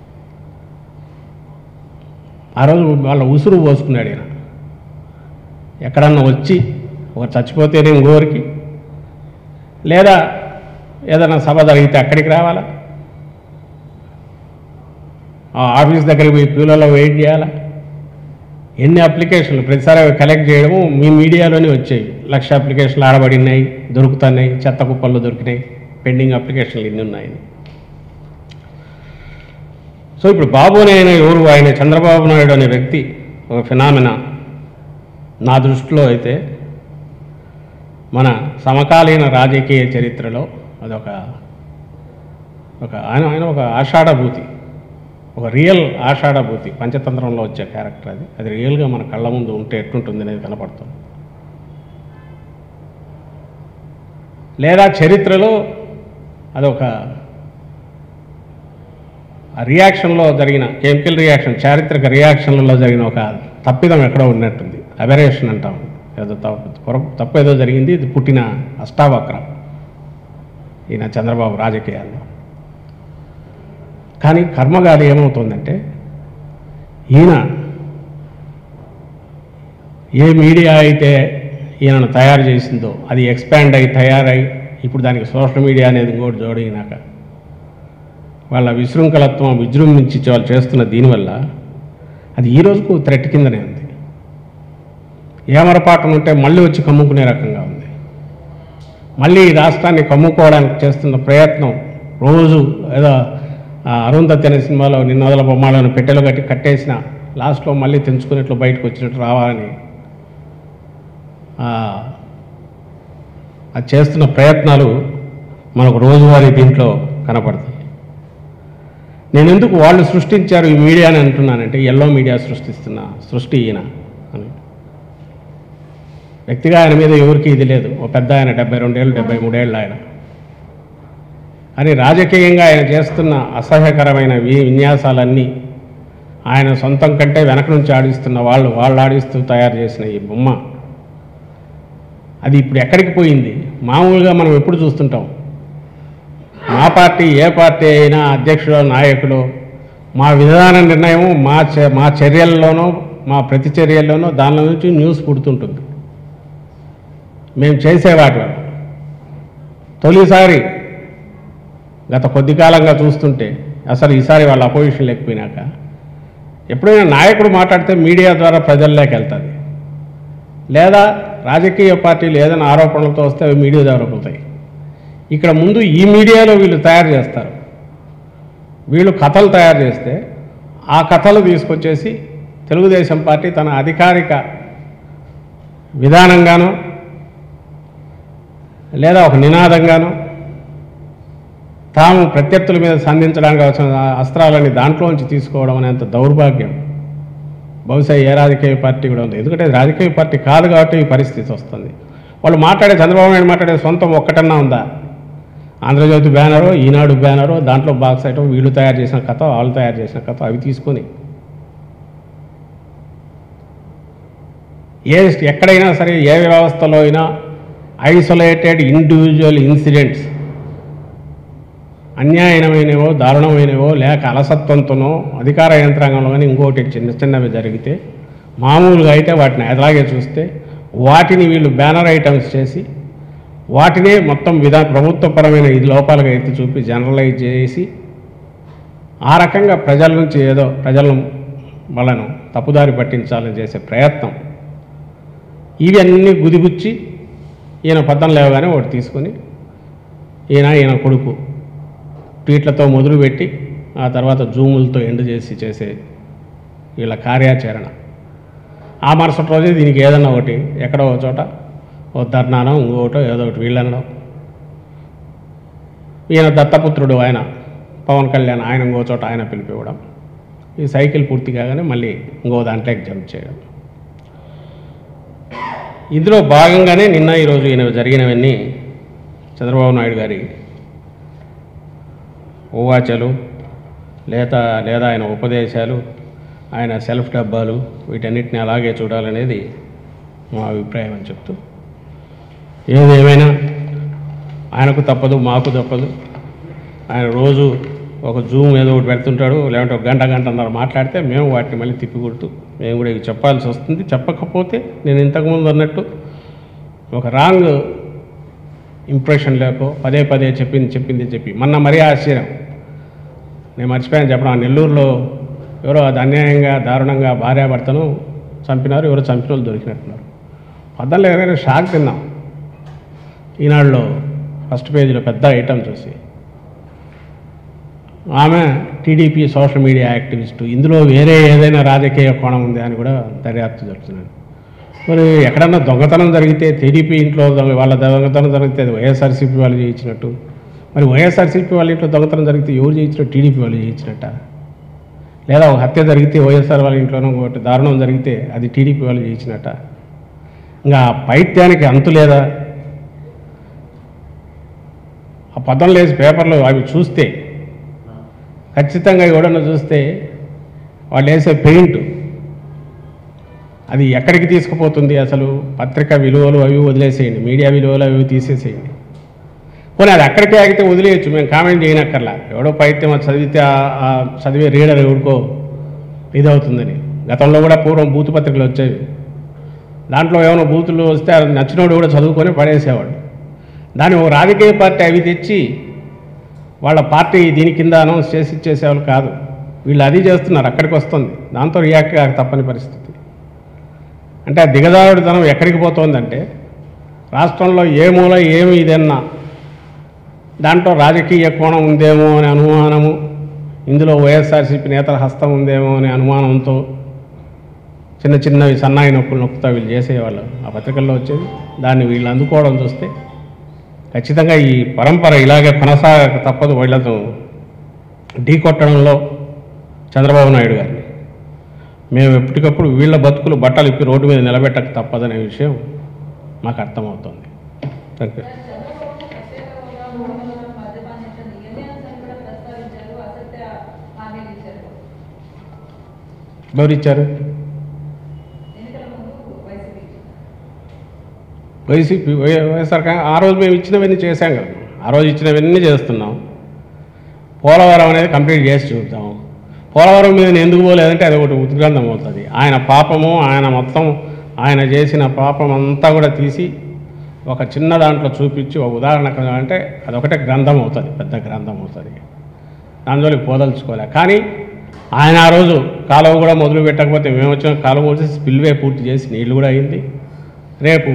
ఆ రోజు వాళ్ళ ఉసురు పోసుకున్నాడు ఈయన ఎక్కడన్నా వచ్చి ఒక చచ్చిపోతేనే ఇంకోరికి లేదా ఏదైనా సభ జరిగితే అక్కడికి రావాలా ఆ ఆఫీస్ దగ్గరికి పోయి క్యూలలో వెయిట్ చేయాలా ఎన్ని అప్లికేషన్లు ప్రతిసారి అవి కలెక్ట్ చేయడము మీ మీడియాలోనే వచ్చాయి లక్ష అప్లికేషన్లు ఆడబడినాయి దొరుకుతున్నాయి చెత్త కుప్పల్లో దొరికినాయి పెండింగ్ అప్లికేషన్లు ఎన్ని ఉన్నాయని సో ఇప్పుడు బాబు అనే ఆయన ఎవరు ఆయన చంద్రబాబు నాయుడు అనే వ్యక్తి ఒక ఫినామినా నా దృష్టిలో అయితే మన సమకాలీన రాజకీయ చరిత్రలో అదొక ఒక ఆయన ఆయన ఒక ఆషాఢభూతి ఒక రియల్ ఆషాఢభూతి పంచతంత్రంలో వచ్చే క్యారెక్టర్ అది అది రియల్గా మన కళ్ళ ముందు ఉంటే ఎట్టుంటుంది అనేది కనపడుతుంది లేదా చరిత్రలో అదొక ఆ రియాక్షన్లో జరిగిన కెమికల్ రియాక్షన్ చారిత్రక రియాక్షన్లలో జరిగిన ఒక తప్పిదం ఎక్కడో ఉన్నట్టుంది అబెరేషన్ అంటాం ఏదో తప్పు పొరప- తప్పు ఏదో జరిగింది ఇది పుట్టిన అష్టావక్రం ఈయన చంద్రబాబు రాజకీయాల్లో కానీ కర్మగాలి ఏమవుతుందంటే ఈయన ఏ మీడియా అయితే ఈయనను తయారు చేసిందో అది ఎక్స్పాండ్ అయి తయారై ఇప్పుడు దానికి సోషల్ మీడియా అనేది ఇంకోటి జోడినాక వాళ్ళ విశృంఖలత్వం విజృంభించి వాళ్ళు చేస్తున్న దీనివల్ల అది ఈ రోజుకు థ్రెట్ కిందనే ఉంది ఏమరపాటున ఉంటే మళ్ళీ వచ్చి కమ్ముకునే రకంగా ఉంది మళ్ళీ ఈ రాష్ట్రాన్ని కమ్ముకోవడానికి చేస్తున్న ప్రయత్నం రోజు ఏదో ఆ అరుంధతి అనే సినిమాలో నిన్నదల బొమ్మలను పెట్టెలు కట్టి కట్టేసిన లాస్ట్లో మళ్ళీ తెంచుకున్నట్లు బయటకు వచ్చినట్టు రావాలని ఆ, అది చేస్తున్న ప్రయత్నాలు మనకు రోజువారీ దీంట్లో కనపడతాయి నేను ఎందుకు వాళ్ళు సృష్టించారు ఈ మీడియా అని అంటున్నానంటే ఎల్లో మీడియా సృష్టిస్తున్న సృష్టి ఈయన అని వ్యక్తిగా ఆయన మీద ఎవరికి ఇది లేదు ఓ పెద్ద ఆయన డెబ్బై రెండేళ్ళు డెబ్బై మూడేళ్ళు ఆయన అని రాజకీయంగా ఆయన చేస్తున్న అసహ్యకరమైన వి విన్యాసాలన్నీ ఆయన సొంతం కంటే వెనక నుంచి ఆడిస్తున్న వాళ్ళు వాళ్ళు ఆడిస్తూ తయారు చేసిన ఈ బొమ్మ అది ఇప్పుడు ఎక్కడికి పోయింది మామూలుగా మనం ఎప్పుడు చూస్తుంటాం మా పార్టీ ఏ పార్టీ అయినా అధ్యక్షుడు నాయకుడు మా విధాన నిర్ణయం మా చ- మా చర్యల్లోనో మా ప్రతి చర్యల్లోనో దానిలో నుంచి న్యూస్ పుడుతుంటుంది మేము చేసే వాటి వల్ల తొలిసారి గత కొద్ది కాలంగా చూస్తుంటే అసలు ఈసారి వాళ్ళ అపోజిషన్ లేకపోయినాక ఎప్పుడైనా నాయకుడు మాట్లాడితే మీడియా ద్వారా ప్రజల్లోకి వెళ్తుంది లేదా రాజకీయ పార్టీలు ఏదైనా ఆరోపణలతో వస్తే అవి మీడియా ద్వారా వెళ్తాయి ఇక్కడ ముందు ఈ మీడియాలో వీళ్ళు తయారు చేస్తారు వీళ్ళు కథలు తయారు చేస్తే ఆ కథలు తీసుకొచ్చేసి తెలుగుదేశం పార్టీ తన అధికారిక విధానంగానో లేదా ఒక నినాదంగానో తాము ప్రత్యర్థుల మీద సంధించడానికి అవసరం అస్త్రాలని దాంట్లోంచి తీసుకోవడం అనేంత దౌర్భాగ్యం బహుశా ఏ రాజకీయ పార్టీ కూడా ఉంది ఎందుకంటే ఇది రాజకీయ పార్టీ కాదు కాబట్టి ఈ పరిస్థితి వస్తుంది వాళ్ళు మాట్లాడే చంద్రబాబు నాయుడు మాట్లాడే సొంతం ఒక్కటన్నా ఉందా ఆంధ్రజ్యోతి బ్యానరో ఈనాడు బ్యానరో దాంట్లో బాక్స్ ఐటమ్ వీళ్ళు తయారు చేసిన కథ వాళ్ళు తయారు చేసిన కథ అవి తీసుకొని ఏ ఎక్కడైనా సరే ఏ వ్యవస్థలో అయినా ఐసోలేటెడ్ ఇండివిజువల్ ఇన్సిడెంట్స్ అన్యాయమైనవో దారుణమైనవో లేక అలసత్వంతోనో అధికార యంత్రాంగంలో కానీ ఇంకోటి చిన్న చిన్నవి జరిగితే మామూలుగా అయితే వాటిని అలాగే చూస్తే వాటిని వీళ్ళు బ్యానర్ ఐటమ్స్ చేసి వాటినే మొత్తం విధా ప్రభుత్వపరమైన ఇది లోపాలుగా ఎత్తి చూపి జనరలైజ్ చేసి ఆ రకంగా ప్రజల నుంచి ఏదో ప్రజలను వాళ్ళను తప్పుదారి పట్టించాలని చేసే ప్రయత్నం ఇవన్నీ గుదిగుచ్చి ఈయన పద్దం లేవగానే ఒకటి తీసుకొని ఈయన ఈయన కొడుకు ట్వీట్లతో మొదలుపెట్టి ఆ తర్వాత జూములతో ఎండ్ చేసి చేసే వీళ్ళ కార్యాచరణ ఆ మరుసటి రోజే దీనికి ఏదన్నా ఒకటి ఎక్కడో ఒక చోట ఓ ధర్నానో ఇంకొకటో ఏదో ఒకటి వీళ్ళనో ఈయన దత్తపుత్రుడు ఆయన పవన్ కళ్యాణ్ ఆయన ఇంకో చోట ఆయన పిలిపివ్వడం ఈ సైకిల్ పూర్తి కాగానే మళ్ళీ ఇంకో దాంట్లోకి జంప్ చేయడం ఇందులో భాగంగానే నిన్న ఈరోజు ఈయన జరిగినవన్నీ చంద్రబాబు నాయుడు గారి ఊవాచలు లేదా లేదా ఆయన ఉపదేశాలు ఆయన సెల్ఫ్ డబ్బాలు వీటన్నిటిని అలాగే చూడాలనేది మా అభిప్రాయం అని చెప్తూ ఏదేమైనా ఆయనకు తప్పదు మాకు తప్పదు ఆయన రోజు ఒక జూమ్ ఏదో ఒకటి పెడుతుంటాడు లేదంటే ఒక గంట గంటన్నర మాట్లాడితే మేము వాటిని మళ్ళీ తిప్పి కొడుతూ మేము కూడా ఇవి చెప్పాల్సి వస్తుంది చెప్పకపోతే నేను ఇంతకుముందు అన్నట్టు ఒక రాంగ్ ఇంప్రెషన్ లేకో పదే పదే చెప్పింది చెప్పింది చెప్పి మొన్న మరీ ఆశ్చర్యం నేను మర్చిపోయాను చెప్పడం ఆ నెల్లూరులో ఎవరో అది అన్యాయంగా దారుణంగా భార్యాభర్తను చంపినారు ఎవరో చంపిన వాళ్ళు దొరికినట్టున్నారు పద్దల్లో ఎవరైనా షాక్ తిన్నాం ఈనాడులో ఫస్ట్ పేజీలో పెద్ద ఐటమ్ చూసి ఆమె టీడీపీ సోషల్ మీడియా యాక్టివిస్టు ఇందులో వేరే ఏదైనా రాజకీయ కోణం ఉంది అని కూడా దర్యాప్తు జరుగుతున్నాను మరి ఎక్కడన్నా దొంగతనం జరిగితే టీడీపీ ఇంట్లో దొంగ వాళ్ళ దొంగతనం జరిగితే అది వైఎస్ఆర్సీపీ వాళ్ళు చేయించినట్టు మరి వైఎస్ఆర్సీపీ వాళ్ళ ఇంట్లో దొంగతనం జరిగితే ఎవరు చేయించినట్టు టీడీపీ వాళ్ళు చేయించినట్ట లేదా ఒక హత్య జరిగితే వైఎస్ఆర్ వాళ్ళ ఇంట్లోనో ఒకటి దారుణం జరిగితే అది టీడీపీ వాళ్ళు చేయించినట్ట ఇంకా ఆ పైత్యానికి అంతు లేదా ఆ పదం లేసి పేపర్లు అవి చూస్తే ఖచ్చితంగా ఎవడన్నా చూస్తే వాళ్ళు వేసే పెయింట్ అది ఎక్కడికి తీసుకుపోతుంది అసలు పత్రిక విలువలు అవి వదిలేసేయండి మీడియా విలువలు అవి తీసేసేయండి పోనీ అది అక్కడికే ఆగితే వదిలేయచ్చు మేము కామెంట్ చేయనక్కర్లా ఎవడో పైత్యం అది చదివితే ఆ- ఆ చదివే రీడర్ ఎవరికో ఇదవుతుందని గతంలో కూడా పూర్వం బూతు పత్రికలు వచ్చేవి దాంట్లో ఏమైనా బూతులు వస్తే అది నచ్చినోడు కూడా చదువుకొని పడేసేవాడు దాన్ని ఓ రాజకీయ పార్టీ అవి తెచ్చి వాళ్ళ పార్టీ దీని కింద అనౌన్స్ చేసి ఇచ్చేసేవాళ్ళు కాదు వీళ్ళు అది చేస్తున్నారు అక్కడికి వస్తుంది దాంతో రియాక్ట్ కాక తప్పని పరిస్థితి అంటే ఆ దిగజారుడుతనం ఎక్కడికి పోతోందంటే రాష్ట్రంలో ఏ మూల ఏమి ఇదన్నా దాంట్లో రాజకీయ కోణం ఉందేమో అనే అనుమానము ఇందులో వైఎస్ఆర్సీపీ నేతల హస్తం ఉందేమో అనే అనుమానంతో చిన్న చిన్నవి సన్నాయి నొప్పులు నొక్కుతా వీళ్ళు చేసేవాళ్ళు ఆ పత్రికల్లో వచ్చేది దాన్ని వీళ్ళు అందుకోవడం చూస్తే ఖచ్చితంగా ఈ పరంపర ఇలాగే కొనసాగక తప్పదు వీళ్ళతో ఢీ కొట్టడంలో చంద్రబాబు నాయుడు గారిని మేము ఎప్పటికప్పుడు వీళ్ళ బతుకులు బట్టలు ఇప్పి రోడ్డు మీద నిలబెట్టక తప్పదనే విషయం మాకు అర్థమవుతుంది థ్యాంక్ యూ చంద్రబాబు ప్రత్యేక హోదా మూడవదనం మద్యపాన నిషేధం ఇవన్నీ అంశాలు కూడా ప్రస్తావించారు అసత్య హామీలు ఇచ్చారు ఎవరిచ్చారు ఎన్నికల ముందు వైసీపీ వైసీపీ వై- వైఎస్ఆర్ కాంగ్రెస్ ఆ రోజు మేము ఇచ్చినవన్నీ చేశాం కదా ఆ రోజు ఇచ్చినవన్నీ చేస్తున్నాం పోలవరం అనేది కంప్లీట్ చేసి చూద్దాం పోలవరం మీద నేను ఎందుకు పోలేదంటే అది ఒకటి ఉద్గ్రంథం అవుతుంది ఆయన పాపము ఆయన మొత్తం ఆయన చేసిన పాపం అంతా కూడా తీసి ఒక చిన్న దాంట్లో చూపించి ఒక ఉదాహరణ అంటే అదొకటే గ్రంథం అవుతుంది పెద్ద గ్రంథం అవుతుంది దానిలోకి పోదలుచుకోలే కానీ ఆయన ఆ రోజు కాలువ కూడా మొదలు పెట్టకపోతే మేము వచ్చిన కాలువ వచ్చి స్పిల్వే పూర్తి చేసి నీళ్లు కూడా అయింది రేపు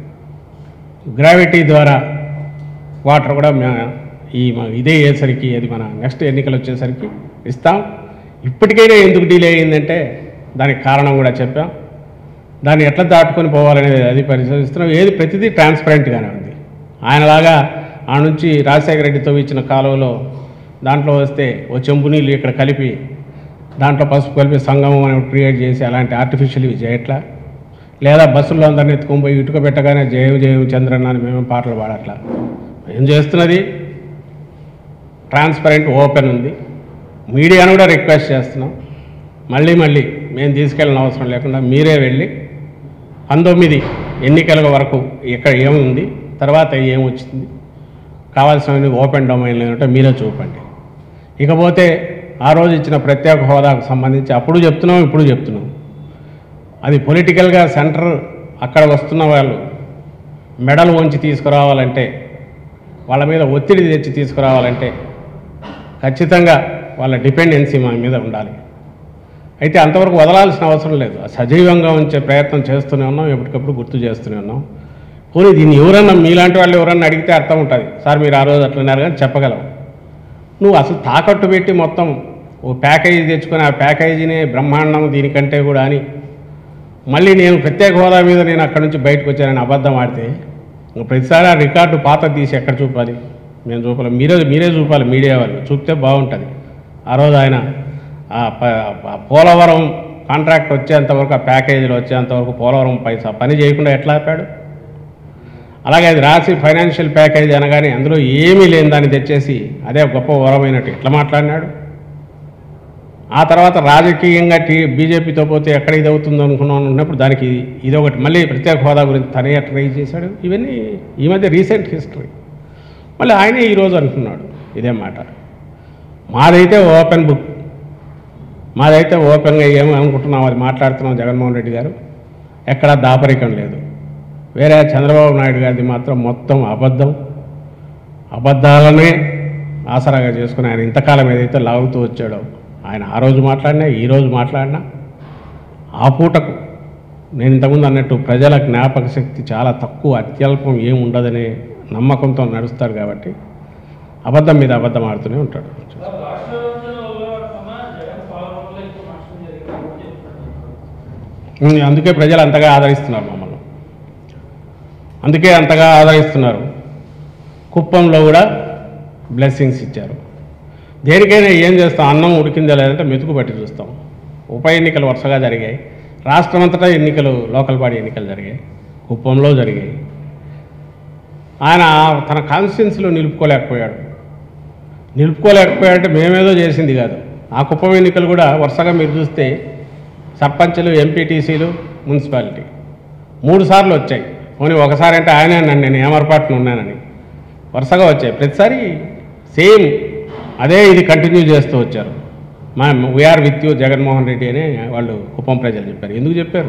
గ్రావిటీ ద్వారా వాటర్ కూడా మే- ఈ మ- ఇదే అయ్యేసరికి అది మన నెక్స్ట్ ఎన్నికలు వచ్చేసరికి ఇస్తాం ఇప్పటికైనా ఎందుకు డిలే అయిందంటే దానికి కారణం కూడా చెప్పాం దాన్ని ఎట్లా దాటుకొని పోవాలనేది అది పరిశోధిస్తున్నాం ఏది ప్రతిదీ ట్రాన్స్పరెంట్గానే ఉంది ఆయనలాగా ఆ నుంచి రాజశేఖర రెడ్డితో ఇచ్చిన కాలువలో దాంట్లో వస్తే ఓ చెంబు నీళ్ళు ఇక్కడ కలిపి దాంట్లో పసుపు కలిపి సంగమం అని క్రియేట్ చేసి అలాంటి ఆర్టిఫిషియల్ ఇవి చేయట్లా లేదా బస్సుల్లో అందరిని ఎత్తుకొని పోయి ఇటుక పెట్టగానే జయం జయం చంద్రన్న అని మేము పాటలు పాడట్లా ఏం చేస్తున్నది ట్రాన్స్పరెంట్ ఓపెన్ ఉంది మీడియాను కూడా రిక్వెస్ట్ చేస్తున్నాం మళ్ళీ మళ్ళీ మేము తీసుకెళ్ళిన అవసరం లేకుండా మీరే వెళ్ళి పంతొమ్మిది ఎన్నికల వరకు ఇక్కడ ఏముంది తర్వాత ఏమొచ్చింది కావాల్సినవి ఓపెన్ డొమైన్లు ఏంటో మీరే చూపండి ఇకపోతే ఆ రోజు ఇచ్చిన ప్రత్యేక హోదాకు సంబంధించి అప్పుడు చెప్తున్నాం ఇప్పుడు చెప్తున్నాం అది పొలిటికల్గా సెంటర్ అక్కడ వస్తున్న వాళ్ళు మెడలు వంచి తీసుకురావాలంటే వాళ్ళ మీద ఒత్తిడి తెచ్చి తీసుకురావాలంటే ఖచ్చితంగా వాళ్ళ డిపెండెన్సీ మా మీద ఉండాలి అయితే అంతవరకు వదలాల్సిన అవసరం లేదు సజీవంగా ఉంచే ప్రయత్నం చేస్తూనే ఉన్నాం ఎప్పటికప్పుడు గుర్తు చేస్తూనే ఉన్నాం పోనీ దీన్ని ఎవరన్నా మీలాంటి వాళ్ళు ఎవరన్నా అడిగితే అర్థం ఉంటుంది సార్ మీరు ఆ రోజు అట్లన్నారు కానీ చెప్పగలం నువ్వు అసలు తాకట్టు పెట్టి మొత్తం ఓ ప్యాకేజీ తెచ్చుకొని ఆ ప్యాకేజీనే బ్రహ్మాండం దీనికంటే కూడా అని మళ్ళీ నేను ప్రత్యేక హోదా మీద నేను అక్కడి నుంచి బయటకు వచ్చానని అబద్ధం ఆడితే ఇంక ప్రతిసారి ఆ రికార్డు పాత తీసి ఎక్కడ చూపాలి మేము చూపాలి మీరే మీరే చూపాలి మీడియా వాళ్ళు చూపితే బాగుంటుంది ఆ రోజు ఆయన ఆ ప- ఆ పోలవరం కాంట్రాక్ట్ వచ్చేంతవరకు ఆ ప్యాకేజీలు వచ్చేంతవరకు పోలవరం పైసా పని చేయకుండా ఎట్లా ఆపాడు అలాగే అది రాసి ఫైనాన్షియల్ ప్యాకేజ్ అనగానే అందులో ఏమీ లేని దాన్ని తెచ్చేసి అదే గొప్ప వరమైనట్టు ఎట్లా మాట్లాడినాడు ఆ తర్వాత రాజకీయంగా టీ బీజేపీతో పోతే ఎక్కడ ఇది అవుతుందో అనుకున్నాను అనుకున్నప్పుడు దానికి ఇది ఒకటి మళ్ళీ ప్రత్యేక హోదా గురించి తనే ట్రై చేశాడు ఇవన్నీ ఈ మధ్య రీసెంట్ హిస్టరీ మళ్ళీ ఆయనే ఈరోజు అంటున్నాడు ఇదే మాట మాదైతే ఓపెన్ బుక్ మాదైతే ఓపెన్గా ఏమో అనుకుంటున్నాం అది మాట్లాడుతున్నాం జగన్మోహన్ రెడ్డి గారు ఎక్కడా దాపరికం లేదు వేరే చంద్రబాబు నాయుడు గారిది మాత్రం మొత్తం అబద్ధం అబద్ధాలనే ఆసరాగా చేసుకుని ఆయన ఇంతకాలం ఏదైతే లాగుతూ వచ్చాడో ఆయన ఆ రోజు మాట్లాడినా ఈ రోజు మాట్లాడినా ఆ పూటకు నేను ఇంతకుముందు అన్నట్టు ప్రజల జ్ఞాపక శక్తి చాలా తక్కువ అత్యల్పం ఏం ఉండదనే నమ్మకంతో నడుస్తారు కాబట్టి అబద్ధం మీద అబద్ధం ఆడుతూనే ఉంటాడు సార్ రాష్ట్ర విభజన వల్ల జగన్ పాలనలో ఎక్కువ నష్టం జరిగిందని చెప్తున్నారు ఉమ్, అందుకే ప్రజలు అంతగా ఆదరిస్తున్నారు మమ్మల్ని అందుకే అంతగా ఆదరిస్తున్నారు కుప్పంలో కూడా బ్లెస్సింగ్స్ ఇచ్చారు దేనికైనా ఏం చేస్తాం అన్నం ఉడికిందా లేదంటే మెతుకు పట్టి చూస్తాం ఉప ఎన్నికలు వరుసగా జరిగాయి రాష్ట్రమంతటా ఎన్నికలు లోకల్ బాడీ ఎన్నికలు జరిగాయి కుప్పంలో జరిగాయి ఆయన తన కాన్స్టిట్యున్సీలో నిలుపుకోలేకపోయాడు నిలుపుకోలేకపోయాడంటే మేమేదో చేసింది కాదు ఆ కుప్పం ఎన్నికలు కూడా వరుసగా మీరు చూస్తే సర్పంచులు ఎంపీటీసీలు మున్సిపాలిటీ మూడు సార్లు వచ్చాయి పోనీ ఒకసారి అంటే ఆయనే అన్నాను నేను ఏమరపాటున ఉన్నానని వరుసగా వచ్చాయి ప్రతిసారి సేమ్ అదే ఇది కంటిన్యూ చేస్తూ వచ్చారు మా we are with you Jaganmohan Reddy అని వాళ్ళు కుప్పం ప్రజలు చెప్పారు ఎందుకు చెప్పారు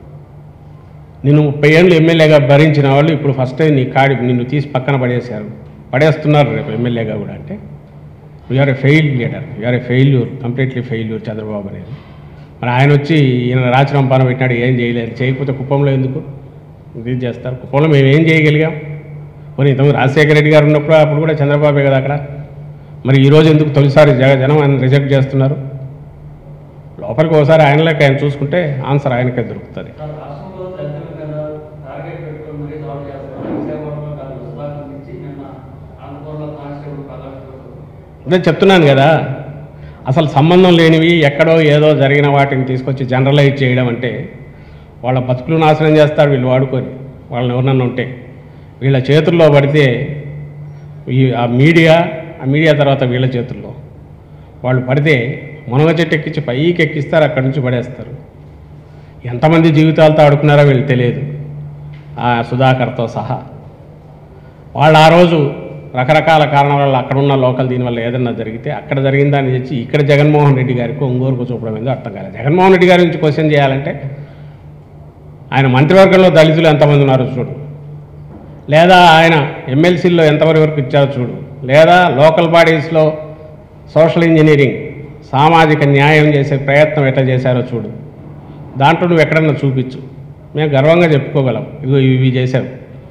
నిన్ను ముప్పై ఏళ్ళు ఎమ్మెల్యేగా భరించిన వాళ్ళు ఇప్పుడు ఫస్ట్ టైం నీ కాడి నిన్ను తీసి పక్కన పడేశారు పడేస్తున్నారు రేపు ఎమ్మెల్యేగా కూడా అంటే you are a fail leader you are a failure completely failure Chandrababu అనేది మరి ఆయన వచ్చి ఈయన రాచరంపాన పెట్టినాడు ఏం చేయలేదు చేయకపోతే కుప్పంలో ఎందుకు ఇది చేస్తారు కుప్పంలో మేము ఏం చేయగలిగాం మరి ఇంతకుముందు రాజశేఖర రెడ్డి గారు ఉన్నప్పుడు అప్పుడు కూడా చంద్రబాబే కదా అక్కడ మరి ఈరోజు ఎందుకు తొలిసారి జగ జనం ఆయన రిజెక్ట్ చేస్తున్నారు లోపలికి ఒకసారి ఆయన లెక్క ఆయన చూసుకుంటే ఆన్సర్ ఆయనకే దొరుకుతుంది సార్ రాష్ట్రంలో దళితుల మీద టార్గెట్ పెట్టుకొని మరీ దాడి చేస్తున్నారు విశాఖపట్నంలో కాదు విశాఖపట్నం నుంచి నిన్న ఆంధ్రప్రదేశ్లో కానిస్టేబుల్ పదవి అదే చెప్తున్నాను కదా అసలు సంబంధం లేనివి ఎక్కడో ఏదో జరిగిన వాటిని తీసుకొచ్చి జనరలైజ్ చేయడం అంటే వాళ్ళ బతుకులు నాశనం చేస్తారు వీళ్ళు వాడుకొని వాళ్ళని ఎవరినన్నా ఉంటే వీళ్ళ చేతుల్లో పడితే ఈ ఆ మీడియా ఆ మీడియా తర్వాత వీళ్ళ చేతుల్లో వాళ్ళు పడితే మునగ చెట్టు ఎక్కించి పైకి ఎక్కిస్తారు అక్కడి నుంచి పడేస్తారు ఎంతమంది జీవితాలతో ఆడుకున్నారో వీళ్ళు తెలియదు ఆ సుధాకర్తో సహా వాళ్ళు ఆ రోజు రకరకాల కారణాల వల్ల అక్కడ ఉన్న లోకల్ దీనివల్ల ఏదన్నా జరిగితే అక్కడ జరిగిన దాన్ని తెచ్చి ఇక్కడ జగన్మోహన్ రెడ్డి గారికి ఒంగోరుకు చూపడం ఏందో అర్థం కాలేదు జగన్మోహన్ రెడ్డి గారి నుంచి క్వశ్చన్ చేయాలంటే ఆయన మంత్రివర్గంలో దళితులు ఎంతమంది ఉన్నారో చూడు లేదా ఆయన ఎమ్మెల్సీల్లో ఎంతవరకు వరకు ఇచ్చారో చూడు లేదా లోకల్ బాడీస్లో సోషల్ ఇంజనీరింగ్ సామాజిక న్యాయం చేసే ప్రయత్నం ఎట్లా చేశారో చూడు దాంట్లో నువ్వు ఎక్కడన్నా చూపించు మేము గర్వంగా చెప్పుకోగలం ఇదిగో ఇవి చేశాం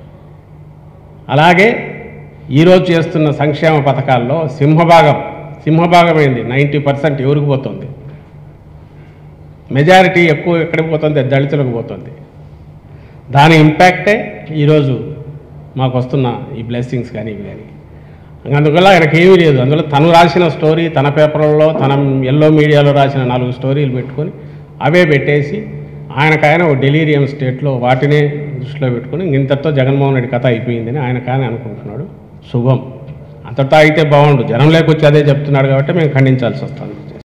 అలాగే ఈరోజు చేస్తున్న సంక్షేమ పథకాల్లో సింహభాగం సింహభాగమైంది నైంటీ పర్సెంట్ ఎవరికి పోతుంది మెజారిటీ ఎక్కువ ఎక్కడికి పోతుంది దళితులకు పోతుంది దాని ఇంపాక్టే ఈరోజు మాకు వస్తున్న ఈ బ్లెస్సింగ్స్ కానీ ఇవి కానీ అందువల్ల ఆయనకి ఏమీ లేదు అందులో తను రాసిన స్టోరీ తన పేపర్లలో తన ఎల్లో మీడియాలో రాసిన నాలుగు స్టోరీలు పెట్టుకొని అవే పెట్టేసి ఆయనకాయన ఒక డెలీరియం స్టేట్లో వాటినే దృష్టిలో పెట్టుకొని ఇంతటితో జగన్మోహన్ రెడ్డి కథ అయిపోయిందని ఆయన కానీ అనుకుంటున్నాడు శుభం అంతటా అయితే బాగుండు జనం లేకొచ్చి అదే చెప్తున్నాడు కాబట్టి మేము ఖండించాల్సి వస్తుంది